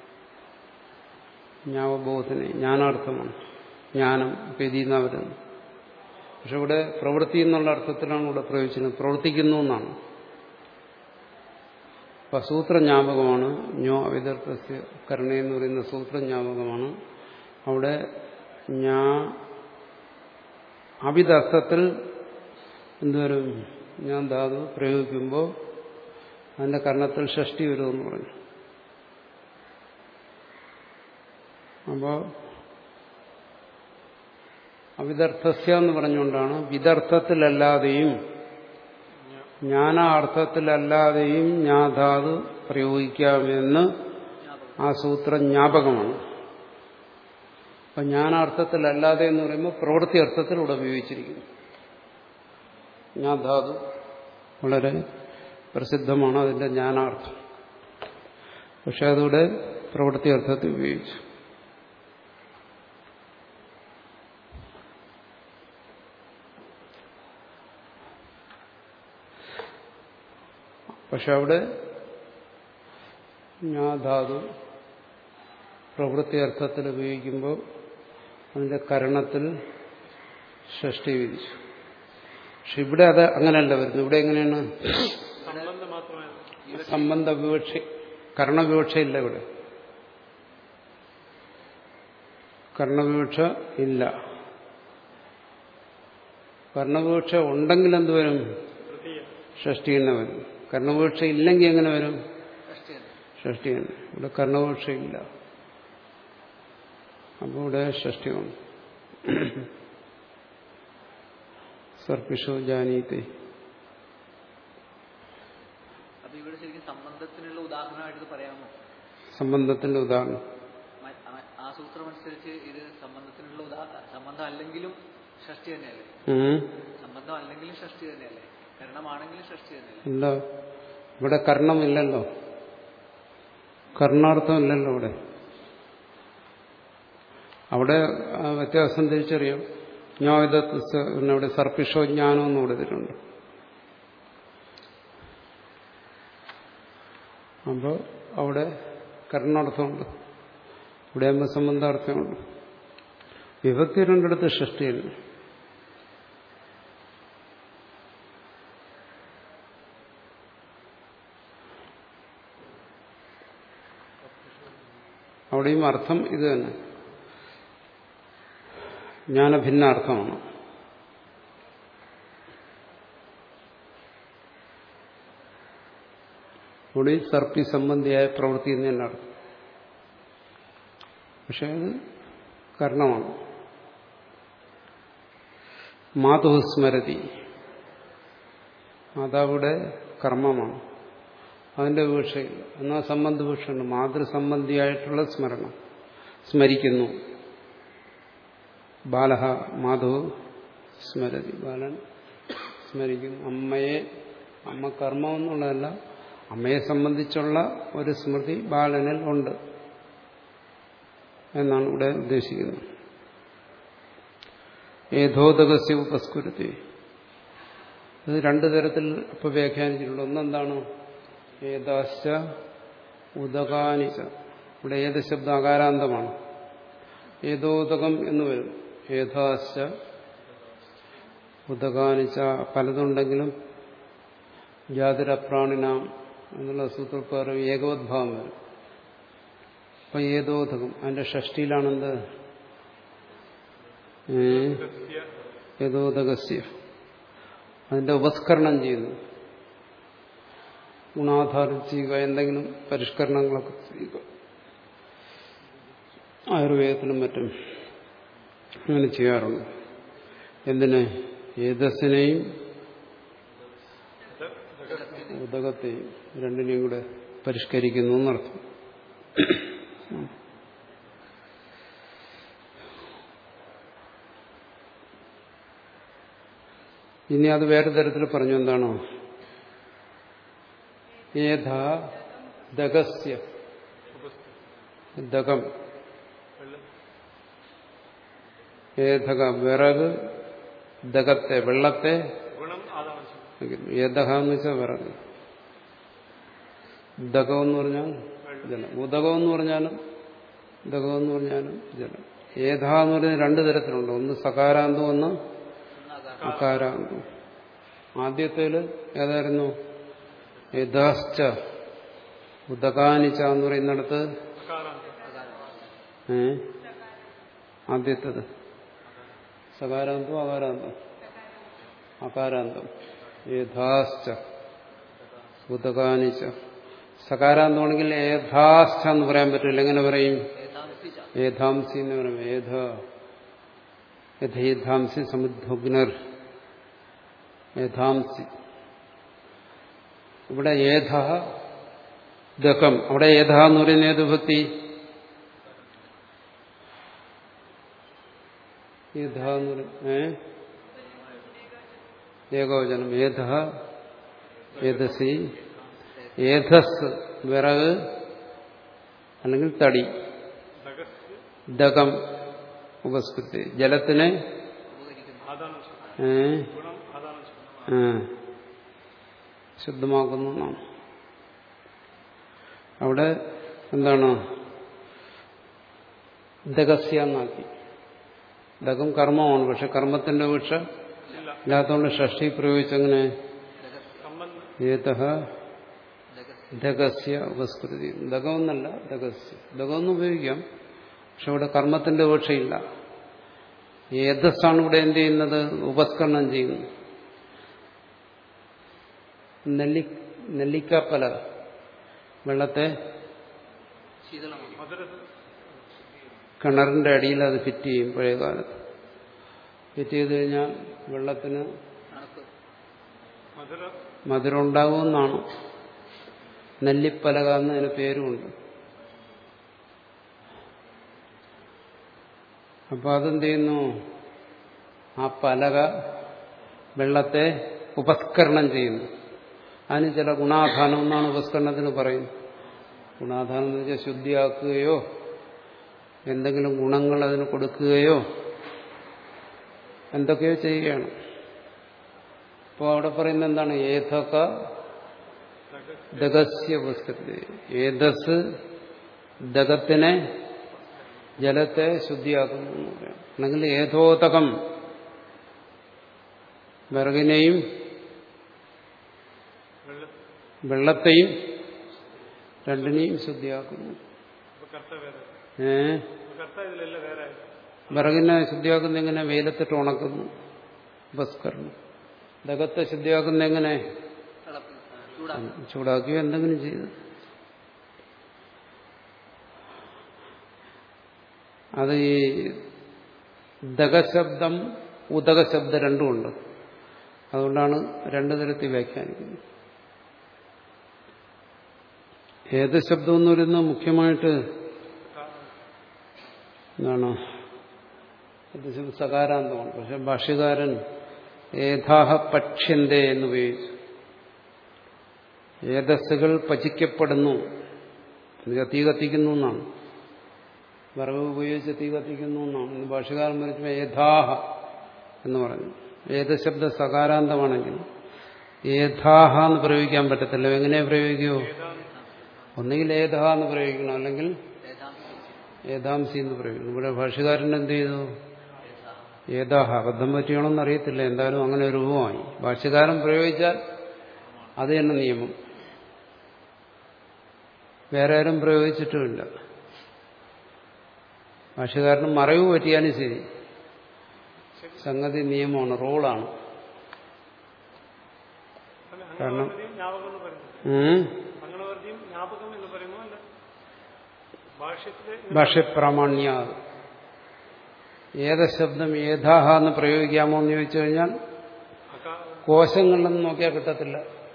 ജ്ഞാവബോധന ജ്ഞാനാർത്ഥമാണ് ജ്ഞാനം പെരീന്ന വരുന്നത് പക്ഷെ ഇവിടെ പ്രവൃത്തി എന്നുള്ള അർത്ഥത്തിലാണ് ഇവിടെ പ്രയോഗിച്ചത് പ്രവർത്തിക്കുന്നു എന്നാണ് അപ്പൊ സൂത്ര ജ്ഞാപകമാണ് ഞോ അവിതർത്ഥസ്യ കരണ എന്ന് പറയുന്ന സൂത്ര ജ്ഞാപകമാണ് അവിടെ ഞാ അവിതർത്ഥത്തിൽ എന്തുവരും ഞാൻ ധാതു പ്രയോഗിക്കുമ്പോൾ അതിന്റെ കർണത്തിൽ ഷഷ്ടി വരുമെന്ന് പറഞ്ഞു അപ്പോൾ അവിദർത്ഥസ്യ എന്ന് പറഞ്ഞുകൊണ്ടാണ് വിദർത്ഥത്തിലല്ലാതെയും ജ്ഞാനാർത്ഥത്തിലല്ലാതെയും ജ്ഞാധാതു പ്രയോഗിക്കാമെന്ന് ആ സൂത്രം ജ്ഞാപകമാണ് അപ്പൊ ജ്ഞാനാർത്ഥത്തിലല്ലാതെ എന്ന് പറയുമ്പോൾ പ്രവൃത്തി അർത്ഥത്തിൽ ഇവിടെ ഉപയോഗിച്ചിരിക്കുന്നു ജ്ഞാധാതു വളരെ പ്രസിദ്ധമാണ് അതിന്റെ ജ്ഞാനാർത്ഥം പക്ഷെ അതിവിടെ പ്രവൃത്തി അർത്ഥത്തിൽ ഉപയോഗിച്ചു പക്ഷെ അവിടെ ജ്ഞാധാതു പ്രവൃത്തി അർത്ഥത്തിൽ ഉപയോഗിക്കുമ്പോൾ അതിന്റെ കരണത്തിൽ ഷഷ്ടി വിധിച്ചു പക്ഷെ ഇവിടെ അത് അങ്ങനെയല്ല വരുന്നത് ഇവിടെ എങ്ങനെയാണ് സംബന്ധം മാത്രമാണ് സംബന്ധ വിവക്ഷ കർണവിവക്ഷയില്ല ഇവിടെ കർണവിവക്ഷ ഇല്ല കർണവിവക്ഷ ഉണ്ടെങ്കിൽ എന്ത് വരും തൃതീയ ഷഷ്ടി തന്നെ വരും കർണവിവക്ഷ ഇല്ലെങ്കിൽ എങ്ങനെ വരും ഷഷ്ടി തന്നെ ഷഷ്ടി തന്നെ ഇവിടെ കർണവിവക്ഷ ഇല്ല അപ്പോൾ ഇവിടെ ഷഷ്ടി വന്നു സർപ്പിഷോ ജാനീത്തെ അപ്പൊ ഇവിടെ ശരിക്കും സംബന്ധത്തിനുള്ള ഉദാഹരണമായിട്ട് ഇത് പറയാമോ സംബന്ധത്തിന്റെ ഉദാഹരണം മ- ആ- ആ സൂത്രം അനുസരിച്ച് ഇത് സംബന്ധത്തിനുള്ള ഉദാഹരണം സംബന്ധം അല്ലെങ്കിലും ഷഷ്ടി തന്നെയല്ലേ ഉം. സംബന്ധം അല്ലെങ്കിലും ഷഷ്ടി തന്നെയല്ലേ കരണമാണെങ്കിലും ഷഷ്ടി തന്നെയല്ലേ ഇല്ല ഇവിടെ കർണമില്ലല്ലോ കർണാർത്ഥമില്ലല്ലോ ഇവിടെ അവിടെ ആ വ്യത്യാസം തിരിച്ചറിയാം ജ്ഞാവിധത്വ ഇവിടെ സർപ്പിഷോ ജ്ഞാനം എന്ന് കൊടുത്തിട്ടുണ്ട് അപ്പോൾ അവിടെ കർണാർത്ഥമുണ്ട് ഇവിടെ ആകുമ്പോൾ സംബന്ധാർത്ഥമുണ്ട് വിഭക്തി രണ്ടിടത്ത് സൃഷ്ടിയല്ല അവിടെയും അർത്ഥം ഇത് തന്നെ ജ്ഞാനഭിന്നാർത്ഥമാണ് ഇവിടെ സർപ്പി സംബന്ധിയായ പ്രവൃത്തി എന്ന് തന്നെ അർത്ഥം പക്ഷെ അത് കർണമാണ് മാതു സ്മരതി മാതാവിടെ കർമ്മമാണ് അതിന്റെ വീക്ഷയില്ല എന്നാൽ സംബന്ധ വീക്ഷയുണ്ട് മാതൃസംബന്ധിയായിട്ടുള്ള സ്മരണം സ്മരിക്കുന്നു ബാലഹ മാധവ് സ്മരതി ബാലൻ സ്മരിക്കുന്നു അമ്മയെ അമ്മ കർമ്മം എന്നുള്ളതല്ല അമ്മയെ സംബന്ധിച്ചുള്ള ഒരു സ്മൃതി ബാലനിൽ ഉണ്ട് എന്നാണ് ഇവിടെ ഉദ്ദേശിക്കുന്നത് ഏതോദകസ്യ ഉപസ്കുരുത്തി ഇത് രണ്ടു തരത്തിൽ ഇപ്പൊ വ്യാഖ്യാനിച്ചിട്ടുണ്ട് ഒന്നെന്താണ് ഏതാശ്ച ഉദകാനിച്ച ഇവിടെ ഏത് ശബ്ദം അകാരാന്തമാണ് ഏതോദകം എന്ന് വരും ഏതാശ്ച ഉദകാനിച്ച പലതുണ്ടെങ്കിലും ജാതിരപ്രാണിനാം എന്നുള്ള സൂത്രപ്രകാരം ഏകോദ്ഭാവം വരും അപ്പൊ ഏതോദകം അതിന്റെ ഷഷ്ടിയിലാണെന്ത് ഏ തസ്യ യഥോദകസ്യ അതിന്റെ ഉപസ്കരണം ചെയ്യുന്നു ഗുണാധാരം ചെയ്യുക എന്തെങ്കിലും പരിഷ്കരണങ്ങളൊക്കെ ചെയ്യുക ആയുർവേദത്തിലും മറ്റും അങ്ങനെ ചെയ്യാറുണ്ട് എന്തിന് ഏതസ്സിനെയും ഉദകത്തെയും രണ്ടിനെയും കൂടെ പരിഷ്കരിക്കുന്നു എന്നർത്ഥം ഇനി അത് വേറെ തരത്തിൽ പറഞ്ഞു എന്താണോ ഏതാ ദഗസ്യ ദഗം ഏതക വിറക് ദഗത്തെ വെള്ളത്തെ ഗുണം ആദാംശം ഏതക എന്ന് വെച്ചാൽ വിറക് ദഗം എന്ന് പറഞ്ഞാൽ ജലം ഉദകം എന്ന് പറഞ്ഞാലും ദഗം എന്ന് പറഞ്ഞാലും ജലം ഏത എന്ന് പറയുന്നത് രണ്ടു തരത്തിലുണ്ട് ഒന്ന് സകാരാന്തം ഒന്ന് അകാരാന്തം ആദ്യത്തേല് ഏതായിരുന്നു യഥാശ്ച ഉദകാനിച്ച എന്ന് പറയുന്നിടത്ത് അകാരാന്തം ഏ ആദ്യത്തത് സകാരാന്തം അകാരാന്തം അകാരാന്തം യഥാശ്ച ഉദകാനിച്ച സകാരാന്തമാണെങ്കിൽ ഏധാശ്ച എന്ന് പറയാൻ പറ്റില്ല എങ്ങനെ പറയും ഏതാംസി ച ഏധാംസി എന്ന് പറയും ഏധ യഥേധാംസി സമുദ്ഭഗ്നർ ഏധാംസി ഇവിടെ ഏധ ദകം അവിടെ ഏധ എന്ന് പറയുന്ന ഏത് ഭക്തി ഏധ എന്ന് പറയും ഏ ഏകോചനം ഏധ ഏതസി ഏധസ് വിറക് അല്ലെങ്കിൽ തടി ദഗസ് ദകം ഉപസ്കൃതി ജലത്തിന് ഉപകരിക്കുന്നു ആദാനം ചെയ്യും ഏ, ഗുണം ആദാനം ചെയ്യും ആ, ശുദ്ധമാക്കുന്നു എന്നാണ് അവിടെ എന്താണ് ദഗസ്യ എന്നാക്കി ദഗം കർമ്മമാണ് പക്ഷെ കർമ്മത്തിന്റെ വീക്ഷ ഇല്ല ഇല്ലാത്തതുകൊണ്ട് ഷഷ്ടി പ്രയോഗിച്ചങ്ങനെ സംബന്ധം ഏത ദഗസ് ദഗസ്യ ഉപസ്കൃതി ദഗമെന്നല്ല ദഗസ്യ ദഗമെന്ന് ഉപയോഗിക്കാം പക്ഷെ ഇവിടെ കർമ്മത്തിന്റെ വീക്ഷയില്ല ഏതസ്സാണ് ഇവിടെ എന്ത് ചെയ്യുന്നത് ഉപസ്കരണം ചെയ്യുന്നു നെല്ലി നെല്ലിക്കാപ്പല വെള്ളത്തെ ശീതളമാണ് മധുര കിണറിന്റെ അടിയിൽ അത് ഫിറ്റ് ചെയ്യും പഴയ കാലത്ത് ഫിറ്റ് ചെയ്ത് കഴിഞ്ഞാൽ വെള്ളത്തിന് തണുപ്പ് മധുര മധുരം ഉണ്ടാകുമെന്നാണ് നെല്ലിപ്പലക എന്ന് അതിന് പേരുമുണ്ട് അപ്പോൾ അതെന്ത് ചെയ്യുന്നു ആ പലക വെള്ളത്തെ ഉപസ്കരണം ചെയ്യുന്നു അതിന് ചില ഗുണാധാനം എന്നാണ് ഉപസ്കരണത്തിന് പറയുന്നത് ഗുണാധാനം എന്ന് വെച്ചാൽ ശുദ്ധിയാക്കുകയോ എന്തെങ്കിലും ഗുണങ്ങൾ അതിന് കൊടുക്കുകയോ എന്തൊക്കെയോ ചെയ്യുകയാണ് അപ്പോൾ അവിടെ പറയുന്നത് എന്താണ് ഏതൊക്ക ദഗസ്യ ഉപസ്കൃതി ഏതസ് ദഗത്തിനെ ജലത്തെ ശുദ്ധിയാക്കുന്നു എന്ന് പറയാം അല്ലെങ്കിൽ ഏതോതകം വിറകിനെയും വെള്ള വെള്ളത്തെയും രണ്ടിനെയും ശുദ്ധിയാക്കുന്നു അപ്പൊ കർത്ത വേറെ ഏ അപ്പൊ കർത്ത ഇതിലല്ല വേറെ വിറകിനെ ശുദ്ധിയാക്കുന്ന എങ്ങനെ വെയിലത്തിട്ട് ഉണക്കുന്നു ഉപസ്കരണം ദഗത്തെ ശുദ്ധിയാക്കുന്ന എങ്ങനെ തിളപ്പി ചൂടാക്കി ചൂടാക്കുകയോ എന്തെങ്കിലും ചെയ്ത് അത് ഈ ദഗശബ്ദം ഉദകശബ്ദം രണ്ടുമുണ്ട് അതുകൊണ്ടാണ് രണ്ടു തരത്തിൽ വ്യാഖ്യാനിക്കുന്നത് ഏത് ശബ്ദം എന്ന് പറയുന്നത് മുഖ്യമായിട്ട് എന്താണ് ഇത് ശബ്ദം സകാരാന്തമാണ് പക്ഷെ ഭാഷ്യകാരൻ ഏതാഹ പക്ഷ്യന്തേ എന്ന് ഉപയോഗിച്ചു ഏതസ്സുകൾ പചിക്കപ്പെടുന്നു എന്നുവെച്ചാൽ തീ കത്തിക്കുന്നു എന്നാണ് വിറക് ഉപയോഗിച്ച് തീ കത്തിക്കുന്നു എന്നാണ് ഇന്ന് ഭാഷകാരൻ പറഞ്ഞപ്പോൾ ഏതാഹ എന്ന് പറഞ്ഞു ഏതശബ്ദ സകാരാന്തമാണെങ്കിൽ ഏതാഹ എന്ന് പ്രയോഗിക്കാൻ പറ്റത്തില്ല എങ്ങനെ പ്രയോഗിക്കൂ ഒന്നുകിൽ ഏതാഹ എന്ന് പ്രയോഗിക്കണം അല്ലെങ്കിൽ ഏതാംസി ഏതാംസി എന്ന് പ്രയോഗിക്കണം ഇവിടെ ഭാഷകാരൻ എന്ത് ചെയ്തു ഏതാഹ അബദ്ധം പറ്റിയണമെന്ന് അറിയത്തില്ല എന്തായാലും അങ്ങനെ ഒരു രൂപമായി ഭാഷകാരൻ പ്രയോഗിച്ചാൽ അത് തന്നെ നിയമം വേറെ ആരും പ്രയോഗിച്ചിട്ടുമില്ല ഭാഷകാരന് മറവ് പറ്റിയാലും ശരി സംഗതി നിയമമാണ് റോളാണ് കാരണം- അംഗണവർദ്ധിയും ജ്ഞാപകം എന്ന് പറയുന്നത് ഉം. അംഗണവർദ്ധിയും ജ്ഞാപകം എന്ന് പറയുമോ അല്ല ഭാഷ്യത്തിലെ ഭാഷ്യപ്രാമാണ്യ ഏത ശബ്ദം ഏതാഹ എന്ന് പ്രയോഗിക്കാമോ എന്ന് ചോദിച്ചു കഴിഞ്ഞാൽ അകാ കോശങ്ങളിലൊന്നും നോക്കിയാൽ കിട്ടത്തില്ല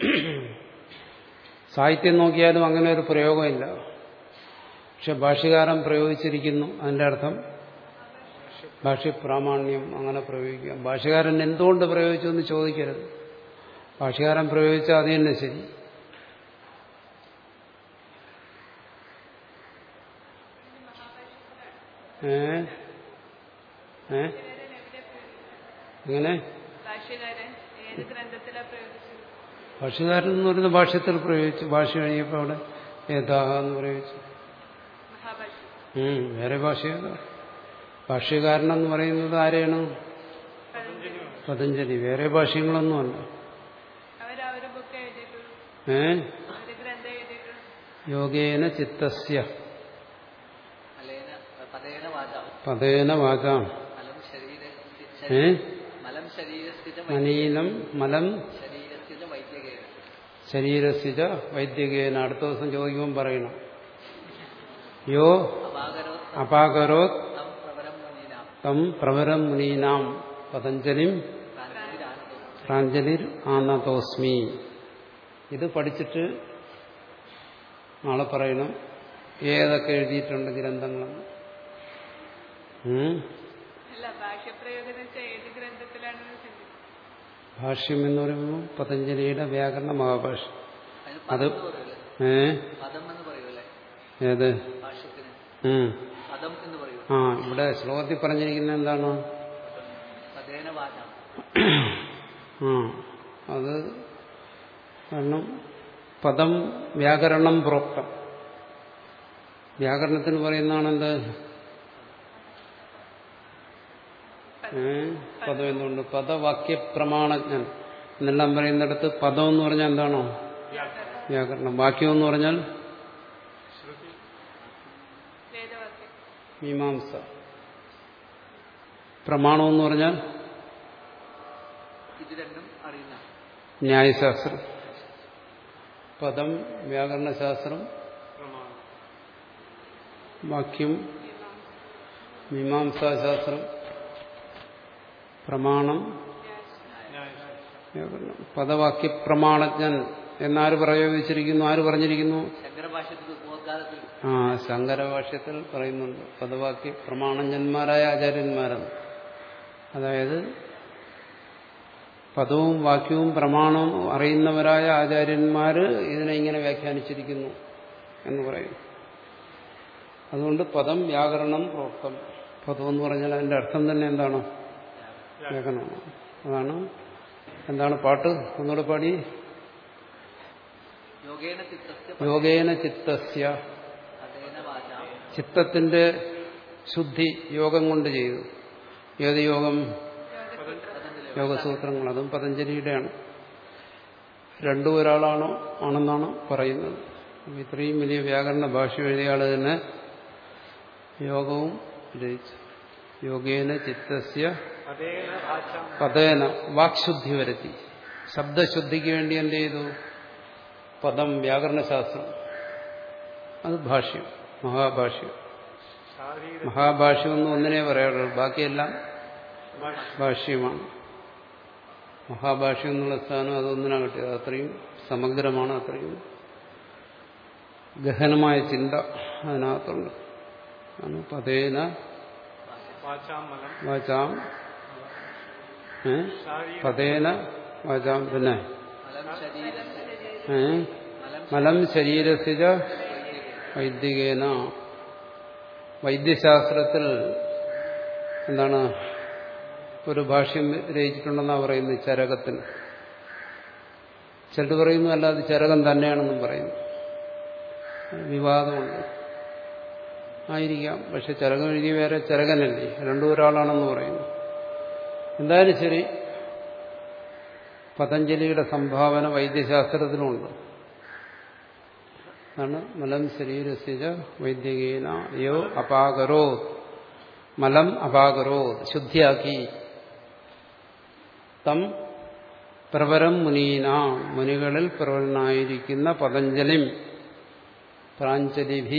സാഹിത്യം നോക്കിയാലും അങ്ങനെ ഒരു പ്രയോഗമില്ല പക്ഷെ ഭാഷ്യകാരൻ പ്രയോഗിച്ചിരിക്കുന്നു അതിന്റെ അർത്ഥം ഭാഷ്യപ്രാമാണ്യം അങ്ങനെ പ്രയോഗിക്കാം ഭാഷ്യകാരൻ എന്തുകൊണ്ട് പ്രയോഗിച്ചു എന്ന് ചോദിക്കരുത് ഭാഷ്യകാരൻ പ്രയോഗിച്ചാൽ അത് തന്നെ ശരി ഏ ഏ എങ്ങനെ ഭാഷ്യകാരൻ ഏത് ഗ്രന്ഥത്തിലാ പ്രയോഗിച്ചത് ഭാഷ്യകാരൻ എന്ന് പറയുന്ന ഭാഷ്യത്തിൽ പ്രയോഗിച്ചു ഭാഷ കഴിഞ്ഞപ്പോൾ അവിടെ ഏതാഹ എന്ന് പ്രയോഗിച്ചു മഹാഭാഷ്യം ഉം, വേറെ ഭാഷയല്ല ഭാഷ്യകാരനെന്ന് പറയുന്നത് ആരെയാണ് പതഞ്ജലി വേറെ ഭാഷ്യങ്ങളൊന്നുമല്ല അവർ ആ ഒരു ബുക്ക് എഴുതിയിട്ടുള്ളൂ ഏ ഒരു ഗ്രന്ഥം എഴുതിയിട്ടുള്ളൂ യോഗേന ചിത്തസ്യ അലേന പദേന വാചാം പതേന വാചാം മലം ശരീര ഏ മലം ശരീരസ്ഥിത മനീനം മലം ശരീരസ്ഥിത വൈദ്യകേന ശരീരസിജ വൈദ്യകേന അടുത്ത ദിവസം ചോദിക്കുമ്പോൾ പറയണം യോ അപാകരോ അപാകരോത് തം പ്രവരം മുനീനാം തം പ്രവരം മുനീനാം പതഞ്ജലിം പ്രാഞ്ചിരാനതോ പ്രാഞ്ജലിർ ആനതോസ്മി ഇത് പഠിച്ചിട്ട് നാളെ പറയണം ഏതൊക്കെ എഴുതിയിട്ടുണ്ട് ഗ്രന്ഥങ്ങളെന്ന് ഉം? അല്ല ഭാഷ്യപ്രയോഗം എന്ന് വെച്ചാൽ ഏത് ഗ്രന്ഥത്തിലാണെന്ന് ചിന്തിക്കും ഭാഷ്യം എന്ന് പറയുമ്പോൾ പതഞ്ജലിയുടെ വ്യാകരണ മഹാഭാഷ്യം അതിന് അത് പദം എന്ന് പറയൂലേ ഏ പദം എന്ന് പറയൂലേ ഏത് ഭാഷ്യത്തിന് ഉം. പദം എന്ന് പറയൂ ആ ഇവിടെ ശ്ലോകത്തിൽ പറഞ്ഞിരിക്കുന്നത് എന്താണ് പദേന വാചാം ആ അത് കാരണം പദം വ്യാകരണം പ്രോക്തം വ്യാകരണത്തിന് പറയുന്നതാണ് എന്ത് ഏ പദം എന്തുകൊണ്ട് പദവാക്യ പ്രമാണജ്ഞൻ എന്നെല്ലാം പറയുന്നിടത്ത് പദം എന്ന് പറഞ്ഞാൽ എന്താണോ വ്യാകരണം വാക്യം എന്ന് പറഞ്ഞാൽ വേദവാക്യം മീമാംസ പ്രമാണം എന്ന് പറഞ്ഞാൽ ഇത് രണ്ടും അറിയുന്ന ന്യായശാസ്ത്രം പദം വ്യാകരണശാസ്ത്രം പ്രമാണം വാക്യം മീമാംസാശാസ്ത്രം പ്രമാണം ന്യായശാസ്ത്രം വ്യാകരണം പദവാക്യ പ്രമാണജ്ഞൻ എന്നാര് പ്രയോഗിച്ചിരിക്കുന്നു ആര് പറഞ്ഞിരിക്കുന്നു ശങ്കരഭാഷ്യത്തിൽ ഉപോദ്ഘാതത്തിൽ ആ ശങ്കരഭാഷ്യത്തിൽ പറയുന്നുണ്ട് പദവാക്യ പ്രമാണജ്ഞന്മാരായ ആചാര്യന്മാരെന്ന് അതായത് പദവും വാക്യവും പ്രമാണവും അറിയുന്നവരായ ആചാര്യന്മാര് ഇതിനെ ഇങ്ങനെ വ്യാഖ്യാനിച്ചിരിക്കുന്നു എന്ന് പറയുന്നു അതുകൊണ്ട് പദം വ്യാകരണം പ്രോക്തം പദം എന്ന് പറഞ്ഞാൽ അതിന്റെ അർത്ഥം തന്നെ എന്താണ് വ്യാകരണമാണ് അതാണ് എന്താണ് പാട്ട് ഒന്നുകൂടെ പാടി യോഗേന ചിത്തസ്യ യോഗേന ചിത്തസ്യ പദേന വാചാം ചിത്തത്തിന്റെ ശുദ്ധി യോഗം കൊണ്ട് ചെയ്തു ഏത് യോഗം യോഗസൂത്രങ്ങൾ അതും പതഞ്ജലിയുടെയാണ് രണ്ടും ഒരാളാണോ ആണെന്നാണ് പറയുന്നത് അപ്പൊ ഇത്രയും വലിയ വ്യാകരണ ഭാഷ എഴുതിയ ആള് തന്നെ യോഗവും രചിച്ചു യോഗേന ചിത്തസ്യ അതേന ഭാഷാം പതേന വാക്ശുദ്ധി വരുത്തി ശബ്ദശുദ്ധിക്ക് വേണ്ടി എന്ത് ചെയ്തു പദം വ്യാകരണശാസ്ത്രം അത് ഭാഷ്യം മഹാഭാഷ്യം ശാരീര മഹാഭാഷ്യം ഒന്നും ഒന്നിനെ പറയാറുള്ളൂ ബാക്കിയെല്ലാം ഭാഷ ഭാഷ്യമാണ് മഹാഭാഷ്യം എന്നുള്ള സ്ഥാനം അതൊന്നിനാ കിട്ടിയത് അത്രയും സമഗ്രമാണ് അത്രയും ഗഹനമായ ചിന്ത അതിനകത്തുണ്ട് ആണ് പതേന വാചാം മലം വാചാം ഏ? ശാരീര പതേന വാചാം പിന്നെ മലം ശരീര ഏ? മലം ശരീരസിജ വൈദികേന വൈദ്യശാസ്ത്രത്തിൽ എന്താണ് ഒരു ഭാഷ്യം രചിച്ചിട്ടുണ്ടെന്നാ പറയുന്നത് ചരകത്തിന് ചിലർ പറയുന്നു അല്ല അത് ചരകം തന്നെയാണെന്നും പറയുന്നു വിവാദമുണ്ട് ആയിരിക്കാം പക്ഷെ ചരകം എഴുതി വേറെ ചരകനല്ലേ രണ്ടും ഒരാളാണെന്ന് പറയുന്നു എന്തായാലും ശരി പതഞ്ജലിയുടെ സംഭാവന വൈദ്യശാസ്ത്രത്തിലുമുണ്ട് അതാണ് മലം ശരീരസിജ വൈദ്യകേന യോ അപാകരോ മലം അപാകരോ ശുദ്ധിയാക്കി തം പ്രവരം മുനീന മുനികളിൽ പ്രവരനായിരിക്കുന്ന പതഞ്ജലിം പ്രാഞ്ജലിഭി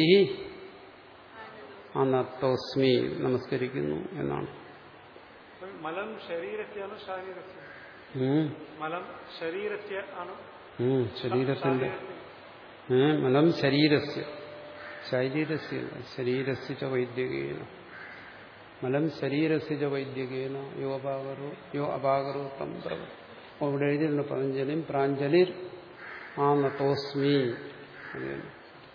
അനത്തോസ്മി നമസ്കരിക്കുന്നു എന്നാണ് മലം ശരീരത്തെയാണോ ശാരീരസ്യ ഉം. മലം ശരീരത്തെ ആണോ ഉം. ശരീരത്തിന്റെ ഏ, മലം ശരീരസ്യ ശരീരസ്യ അല്ല, ശരീരസ്യ ച വൈദ്യകേന മലം ശരീരസ്യ ച വൈദ്യകേന യോ അപാകരോ യോ അപാകരോ തം പ്രവ അപ്പോൾ ഇവിടെ എഴുതിയിട്ടുണ്ട് പതഞ്ജലിം പ്രാഞ്ജലിർ ആ നത്തോസ്മി അത് തന്നെ.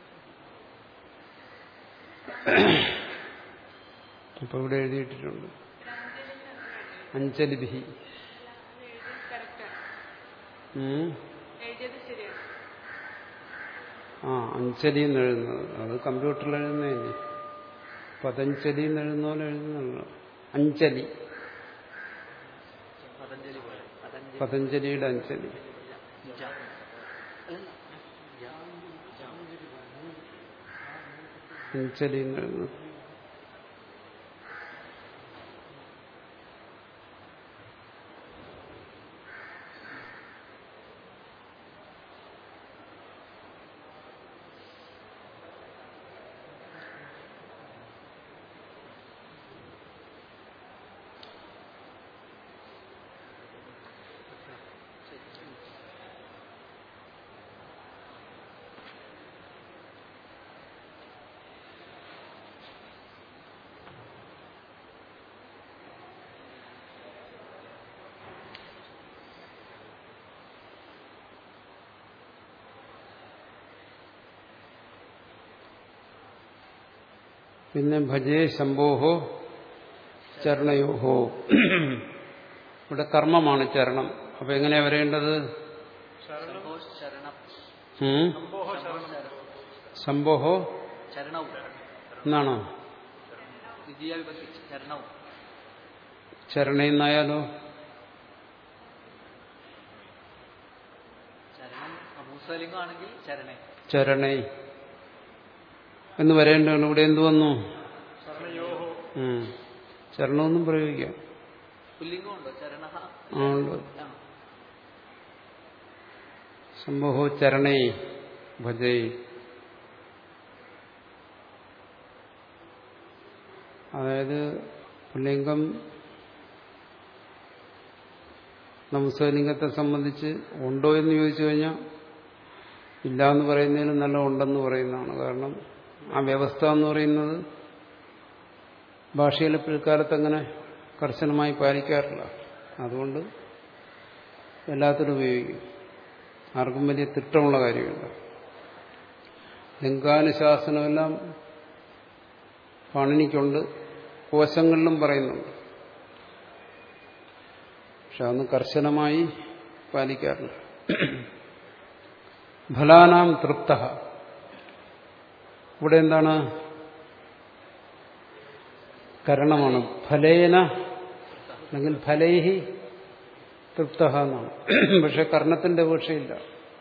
അപ്പൊ ഇവിടെ എഴുതിയിട്ടിട്ടുണ്ട് അഞ്ജലിഭി കറക്റ്റാണ് ഉം. എഴുതിയത് ശരിയാണ് ആ അഞ്ചലി എന്ന് എഴുതുന്നത് അത് കമ്പ്യൂട്ടറിൽ എഴുതുന്നതല്ലേ പതഞ്ജലി എന്ന് എഴുതുന്ന പോലെ എഴുതുന്നുള്ളൂ അഞ്ചലി പതഞ്ജലി പോലെ പതഞ്ജലി പതഞ്ജലിയുടെ അഞ്ചലി ജാ- അല്ലല്ല. ജാ- ജാ- ഇൻചലി എന്ന് എഴുതുന്നു പിന്നെ ഭജേ ശംഭോഹോ ചരണയോഹോ ഇവിടെ കർമ്മമാണ് ചരണം അപ്പൊ എങ്ങനെയാ വരേണ്ടത് ശംഭോ ശരണം ഉം? ശംഭോഹോ ചരണവും എന്നാണോ ദ്വിതീയ വിഭക്തി ചരണവും ചരണയെന്നായാലോ ചരണം അമൂസലിംഗമാണെങ്കിൽ ചരണേ ചരണൈ എന്ന് വരേണ്ടതാണ് ഇവിടെ എന്തു വന്നു ശരണയോഹോ ഉം. ചരണമെന്നും പ്രയോഗിക്കാം പുല്ലിംഗമുണ്ടോ ചരണ ആ, ഉണ്ട്. ശംഭോഹോ ചരണൈ ഭജൈ അതായത് പുല്ലിംഗം നമസ്കാരലിംഗത്തെ സംബന്ധിച്ച് ഉണ്ടോ എന്ന് ചോദിച്ചു കഴിഞ്ഞാൽ ഇല്ല എന്ന് പറയുന്നതിന് നല്ല ഉണ്ടെന്ന് പറയുന്നതാണ് കാരണം ആ വ്യവസ്ഥ എന്ന് പറയുന്നത് ഭാഷയിലെ പിൽക്കാലത്ത് അങ്ങനെ കർശനമായി പാലിക്കാറില്ല അതുകൊണ്ട് എല്ലാത്തിനും ഉപയോഗിക്കും ആർക്കും വലിയ തിട്ടമുള്ള കാര്യമില്ല ലിംഗാനുശാസനമെല്ലാം പാണിനിക്കുണ്ട് കോശങ്ങളിലും പറയുന്നുണ്ട് പക്ഷെ അതൊന്നും കർശനമായി പാലിക്കാറില്ല ഫലാനാം തൃപ്ത ഇവിടെ എന്താണ് കരണമാണ് ഫലേന അല്ലെങ്കിൽ ഫലൈഹി തൃപ്ത എന്നാണ് പക്ഷെ കർണത്തിന്റെ വീക്ഷയില്ല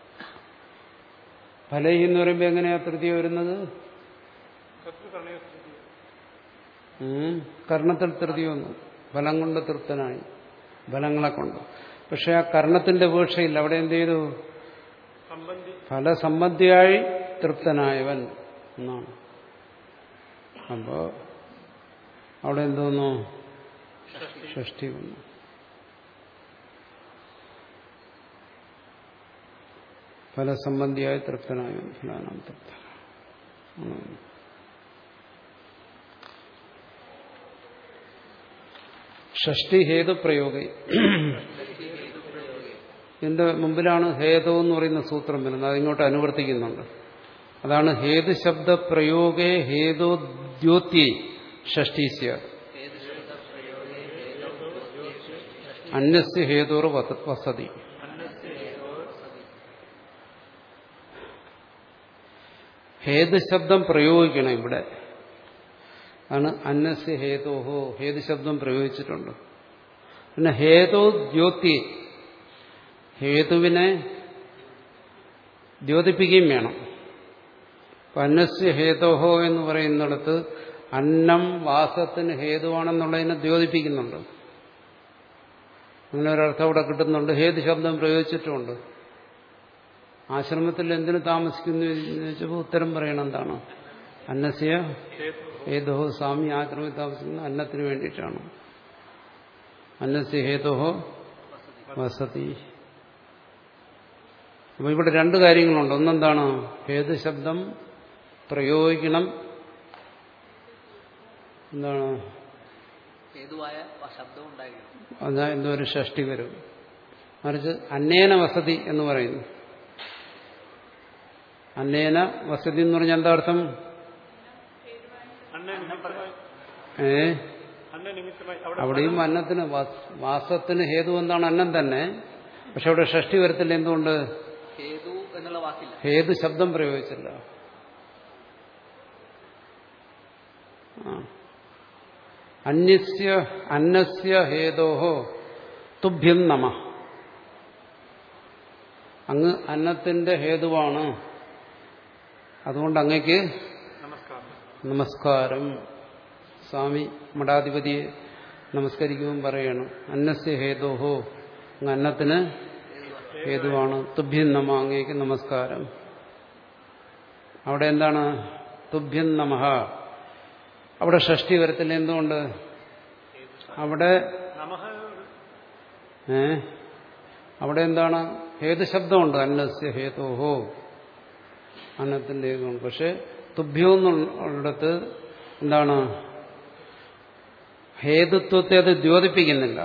ഫലൈഹി എന്ന് പറയുമ്പോൾ എങ്ങനെയാ തൃതീയ വരുന്നത് കർത്തൃകർണയോ ഉം. കർണത്തിൽ തൃതീയ വന്നു ഫലം കൊണ്ട് തൃപ്തനായി ഫലങ്ങളെ കൊണ്ട് പക്ഷെ ആ കർണത്തിന്റെ വീക്ഷയില്ല അവിടെ എന്ത് ചെയ്തു സംബന്ധി ഫലസംബന്ധിയായി തൃപ്തനായവൻ എന്നാണ് അപ്പോ അവിടെ എന്തോന്നു ഷഷ്ടി വന്നു ഫലസംബന്ധിയായി തൃപ്തനായവൻ ഫലാനാം തൃപ്ത ഉം. ഷഷ്ടി ഹേതു പ്രയോഗ ഇതിന്റെ മുമ്പിലാണ് ഹേതു എന്ന് പറയുന്ന സൂത്രം വരുന്നത് അതിങ്ങോട്ട് അനുവർത്തിക്കുന്നുണ്ട് അതാണ് ഹേതു ശബ്ദ പ്രയോഗേ ഹേതു ദ്യോത്യേ ഷഷ്ടി സ്യാത് അന്യസ്യ ഹേതോർ വസ- വസതി ഹേതു ശബ്ദം പ്രയോഗിക്കണം ഇവിടെ ആണ് അന്നസ്യ ഹേതോഹോ ഹേതു ശബ്ദം പ്രയോഗിച്ചിട്ടുണ്ട് പിന്നെ ഹേതോ ദ്യോതി ഹേതുവിനെ ദ്യോതിപ്പിക്കുകയും വേണം അപ്പൊ അന്നസ്യ ഹേതോഹോ എന്ന് പറയുന്നിടത്ത് അന്നം വാസത്തിന് ഹേതുവാണെന്നുള്ളതിനെ ദ്യോതിപ്പിക്കുന്നുണ്ട് അങ്ങനെ ഒരർത്ഥം അവിടെ കിട്ടുന്നുണ്ട് ഹേതു ശബ്ദം പ്രയോഗിച്ചിട്ടുമുണ്ട് ആശ്രമത്തിൽ എന്തിനു താമസിക്കുന്നു എന്ന് ചോദിച്ചപ്പോൾ ഉത്തരം പറയണം എന്താണ് അന്നസ്യ ഹേതുഹോ സ്വാമി ആശ്രമത്തിൽ താമസിക്കുന്ന അന്നത്തിന് വേണ്ടിയിട്ടാണ് അന്നസ്യ ഹേതുഹോ വസതി അപ്പൊ ഇവിടെ രണ്ട് കാര്യങ്ങളുണ്ട് ഒന്നെന്താണ് ഹേതു ശബ്ദം പ്രയോഗിക്കണം എന്താണ് ഹേതുവായ ശബ്ദം ഉണ്ടായിരുന്നു അതാ എന്തോ ഒരു ഷഷ്ടി വരും മറിച്ച് അന്നേന വസതി എന്ന് പറയുന്നു അന്നേന വസതി എന്ന് പറഞ്ഞാൽ എന്താ അർത്ഥം അന്ന നിമിത്തമായി ഏ അന്ന നിമിത്തമായി അവിടെ അവിടെയും അന്നത്തിന് വാസ്- വാസത്തിന് ഹേതു എന്താണ് അന്നം തന്നെ പക്ഷെ അവിടെ ഷഷ്ടി വരത്തില്ല എന്തുകൊണ്ട് ഹേതു എന്നുള്ള വാക്കില്ല ഹേതു ശബ്ദം പ്രയോഗിച്ചില്ല ആ. അന്യസ്യ അന്നസ്യ ഹേതോഹോ തുഭ്യം നമ അങ്ങ് അന്നത്തിന്റെ ഹേതുവാണ് അതുകൊണ്ട് അങ്ങക്ക് നമസ്കാരം നമസ്കാരം സ്വാമി മഠാധിപതിയെ നമസ്കരിക്കുമ്പോൾ പറയണം അന്നസ്യ ഹേതോഹോ അങ്ങ് അന്നത്തിന് ഹേതുവാണ് തുഭ്യം നമ അങ്ങേക്ക് നമസ്കാരം അവിടെ എന്താണ് തുഭ്യം നമഃ അവിടെ ഷഷ്ടി വരത്തില്ല എന്തുകൊണ്ട് അവിടെ നമഃ ഏ അവിടെ എന്താണ് ഹേതു ശബ്ദമുണ്ട് അന്നസ്യ ഹേതോഹോ അന്നത്തിന്റെ ഹേതുണ്ട് പക്ഷെ തുഭ്യം എന്നുള്ളിടത്ത് എന്താണ് ഹേതുത്വത്തെ അത് ദ്യോതിപ്പിക്കുന്നില്ല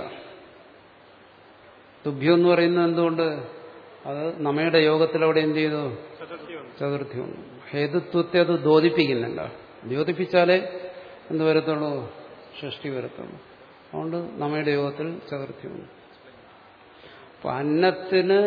തുഭ്യം എന്ന് പറയുന്നത് എന്തുകൊണ്ട് അത് നമ്മയുടെ യോഗത്തിൽ അവിടെ എന്ത് ചെയ്തു ചതുർത്ഥി വന്നു ചതുർത്ഥി വന്നു ഹേതുത്വത്തെ അത് ദ്യോതിപ്പിക്കുന്നില്ല ദ്യോതിപ്പിച്ചാലേ എന്ത് വരത്തുള്ളൂ സൃഷ്ടി വരത്തുള്ളൂ അതുകൊണ്ട് നമ്മയുടെ യോഗത്തിൽ ചതുർത്ഥി വന്നു അപ്പൊ അന്നത്തിന്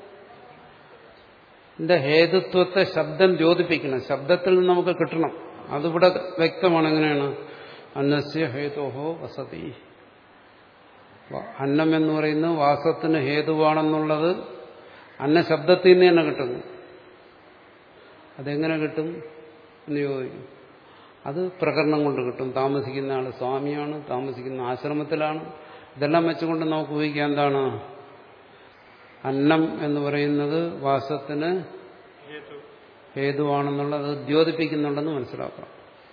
ന്റെ ഹേതുത്വത്തെ ശബ്ദം ദ്യോതിപ്പിക്കണം ശബ്ദത്തിൽ നിന്ന് നമുക്ക് കിട്ടണം അതിവിടെ വ്യക്തമാണ് എങ്ങനെയാണ് അന്നസ്യ ഹേതോഹോ വസതി വ- അന്നം എന്ന് പറയുന്നത് വാസത്തിന് ഹേതുവാണെന്നുള്ളത് അന്ന ശബ്ദത്തിൽ നിന്ന് തന്നെ കിട്ടുന്നു അതെങ്ങനെ കിട്ടും എന്ന് ചോദിക്കും അത് പ്രകരണം കൊണ്ട് കിട്ടും താമസിക്കുന്ന ആൾ സ്വാമിയാണ് താമസിക്കുന്ന ആശ്രമത്തിലാണ് ഇതെല്ലാം വെച്ചുകൊണ്ട് നമുക്ക് ഊഹിക്കാം എന്താണ് അന്നം എന്ന് പറയുന്നത് വാസത്തിന് ഹേതു ഹേതുവാണെന്നുള്ളത് ദ്യോതിപ്പിക്കുന്നുണ്ടെന്ന് മനസ്സിലാക്കണം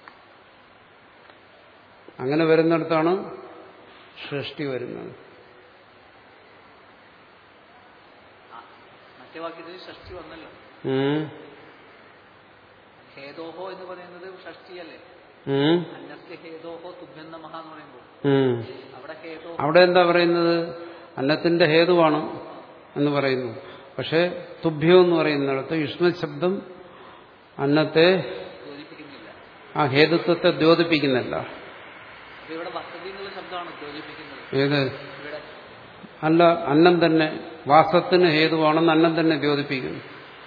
അങ്ങനെ വരുന്നിടത്താണ് സൃഷ്ടി വരുന്നത് മറ്റേ വാക്യത്തിൽ ഷഷ്ടി വന്നല്ലോ ഉം. ഹേതോഹോ എന്ന് പറയുന്നത് ഷഷ്ടിയല്ലേ ഉം. അന്നസ്യ ഹേതോഹോ തുഭ്യം നമഃ എന്ന് പറയുമ്പോൾ ഉം. അവിടെ ഹേതോ അവിടെ എന്താ പറയുന്നത് അന്നത്തിന്റെ ഹേതുവാണ് എന്ന് പറയുന്നു പക്ഷെ തുഭ്യം എന്ന് പറയുന്നിടത്ത് യുഷ്മ ശബ്ദം അന്നത്തെ യോജിപ്പിക്കുന്നില്ല ആ ഹേതുത്വത്തെ ദ്യോതിപ്പിക്കുന്നില്ല അപ്പൊ ഇവിടെ വസതി എന്നുള്ള ശബ്ദമാണ് യോജിപ്പിക്കുന്നത് ഏത് ഇവിടെ അല്ല അന്നം തന്നെ വാസത്തിന് ഹേതുവാണെന്ന് അന്നം തന്നെ ദ്യോതിപ്പിക്കുന്നു